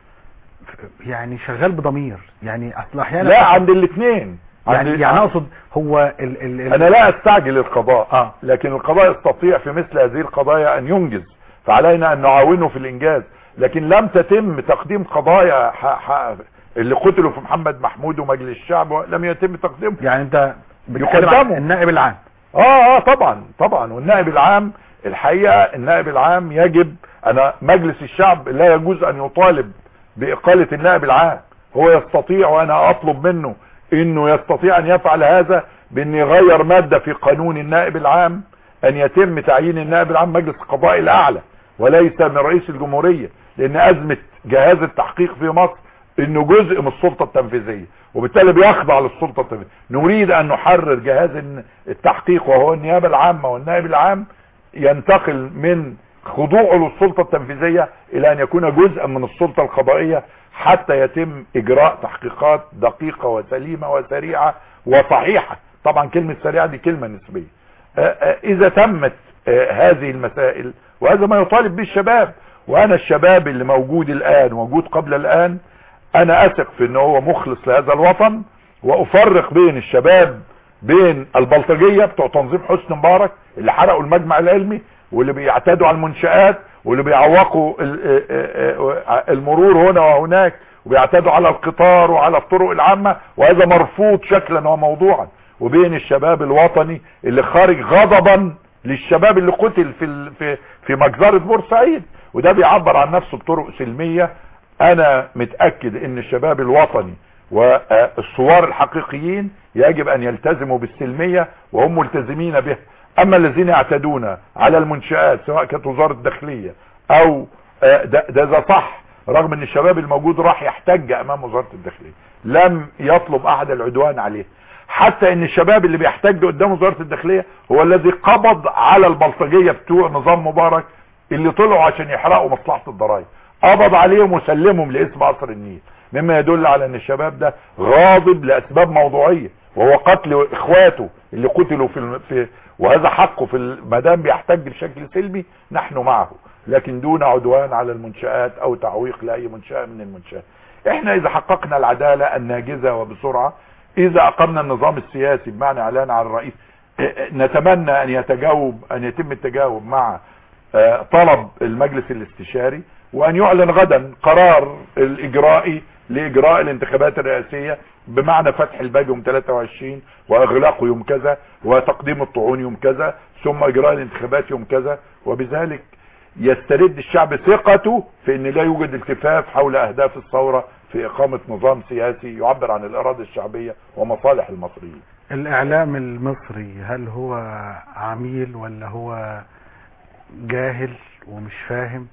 يعني شغال بضمير يعني اصل احيانا لا عند الاثنين يعني يعني اقصد هو ال ال ال انا لا استعجل القضاء آه. لكن القضاء يستطيع في مثل هذه القضايا ان ينجز فعلينا ان نعاونه في الانجاز لكن لم تتم تقديم قضايا ح... ح... اللي قتلوا في محمد محمود ومجلس الشعب لم يتم تقديمه يعني انت بتتكلم عن يقدموا. النائب العام اه اه طبعا طبعا والنائب العام الحقيقة النائب العام يجب انا مجلس الشعب لا يجوز ان يطالب باقالة النائب العام هو يستطيع وانا اطلب منه انه يستطيع ان يفعل هذا بان يغير مادة في قانون النائب العام ان يتم تعيين النائب العام مجلس القضاء الاعلى وليس من رئيس الجمهورية لان ازمة جهاز التحقيق في مصر انه جزء من السلطة التنفيذية وبالتالي بيخضع للسلطة التنفيذية نريد ان نحرر جهاز التحقيق وهو النيابة العامة والنائب العام ينتقل من خضوعه للسلطة التنفيذية الى ان يكون جزءا من السلطة القضائية حتى يتم اجراء تحقيقات دقيقة وسليمة وسريعة وصحيحة طبعا كلمة سريعة دي كلمة نسبية آه، آه، اذا تمت آه، هذه المسائل وهذا ما يطالب به الشباب وانا الشباب اللي موجود الان وموجود قبل الان انا اثق في ان هو مخلص لهذا الوطن وافرق بين الشباب بين البلطجية بتوع تنظيم حسني مبارك اللي حرقوا المجمع العلمي واللي بيعتدوا على المنشآت واللي بيعوقوا ال- آه، آه، آه، المرور هنا وهناك وبيعتدوا على القطار وعلى الطرق العامة وهذا مرفوض شكلا وموضوعا وبين الشباب الوطني اللي خارج غضبا للشباب اللي قتل في ال- في في مجزرة بورسعيد وده بيعبر عن نفسه بطرق سلمية انا متأكد ان الشباب الوطني والثوار الحقيقيين يجب ان يلتزموا بالسلمية وهم ملتزمين بها اما الذين يعتدون على المنشآت سواء كانت وزارة الداخلية او آه، ده, ده اذا صح رغم ان الشباب الموجود راح يحتج امام وزارة الداخلية لم يطلب احد العدوان عليه حتى ان الشباب اللي بيحتج قدام وزارة الداخلية هو الذي قبض على البلطجية بتوع نظام مبارك اللي طلعوا عشان يحرقوا مصلحة الضرائب قبض عليهم وسلمهم لاسم قصر النيل مما يدل على ان الشباب ده غاضب لاسباب موضوعية وهو قتل اخواته اللي قتلوا في, الم... في وهذا حقه في المدام بيحتج بشكل سلمي نحن معه لكن دون عدوان على المنشآت او تعويق لاي منشأة من المنشآت احنا اذا حققنا العدالة الناجزة وبسرعة اذا اقمنا النظام السياسي بمعنى اعلان على الرئيس اه، اه، نتمنى ان يتجاوب ان يتم التجاوب مع اه، طلب المجلس الاستشاري وان يعلن غدا قرار الاجرائي لاجراء الانتخابات الرئاسية بمعنى فتح الباب يوم 23 واغلاقه يوم كذا وتقديم الطعون يوم كذا ثم اجراء الانتخابات يوم كذا وبذلك يسترد الشعب ثقته في ان لا يوجد التفاف حول اهداف الثورة في اقامة نظام سياسي يعبر عن الاراده الشعبية ومصالح المصريين الاعلام المصري هل هو عميل ولا هو جاهل ومش فاهم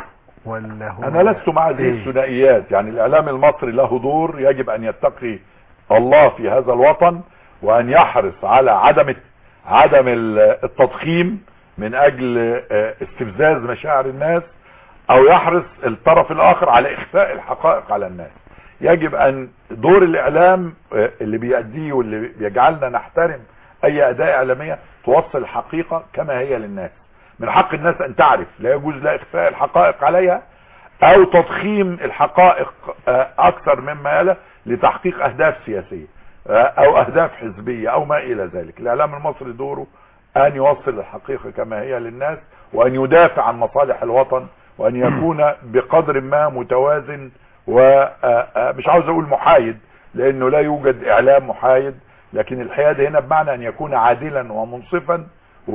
ولا هو انا لست مع هذه إيه؟ الثنائيات يعني الاعلام المصري له دور يجب ان يتقي الله في هذا الوطن وان يحرص على عدم عدم ال- التضخيم من اجل آه، استفزاز مشاعر الناس او يحرص الطرف الاخر على اخفاء الحقائق على الناس يجب ان دور الاعلام آه، اللي بيأديه واللي بيجعلنا نحترم اي اداة اعلامية توصل الحقيقة كما هي للناس من حق الناس ان تعرف لا يجوز لا اخفاء الحقائق عليها او تضخيم الحقائق آه، اكثر مما يلا لتحقيق اهداف سياسية آه، او اهداف حزبية او ما الى ذلك الاعلام المصري دوره ان يوصل الحقيقة كما هي للناس وان يدافع عن مصالح الوطن وان يكون بقدر ما متوازن ومش عاوز اقول محايد لانه لا يوجد اعلام محايد لكن الحياد هنا بمعنى ان يكون عادلا ومنصفا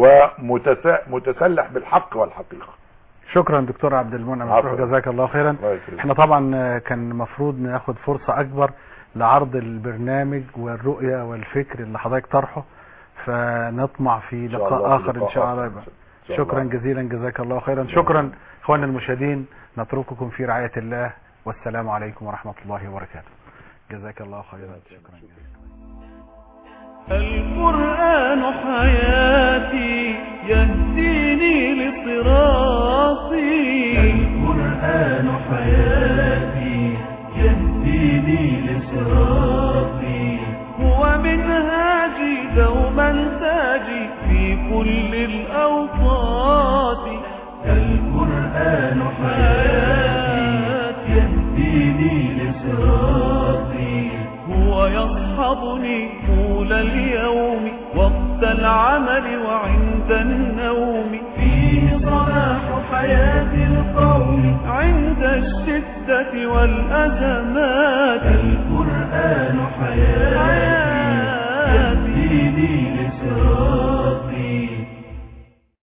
ومتسلح بالحق والحقيقة شكرا دكتور عبد المنعم عفواً. مفتوح جزاك الله خيرا الله يكرمك. احنا طبعا آه، كان المفروض ناخد فرصة اكبر لعرض البرنامج والرؤية والفكر اللي حضرتك طرحه فنطمع في إن شاء لقاء الله في اخر ان لقاء شاء آخر. الله إن يبقى. شاء شكرا الله. جزيلا جزاك الله خيرا شكرا اخواننا المشاهدين نترككم في رعاية الله والسلام عليكم ورحمة الله وبركاته جزاك الله خيرا شكرا جزيلا القرآن حياتي يهديني لصراطي القرآن حياتي يهديني لصراطي هو منهاجي دوما تاجي في كل الأوقات القرآن حياتي يهديني لصراطي هو يصحبني طول اليوم وقت العمل وعند النوم فيه صلاح حياة القوم عند الشدة والأزمات القرآن حياتي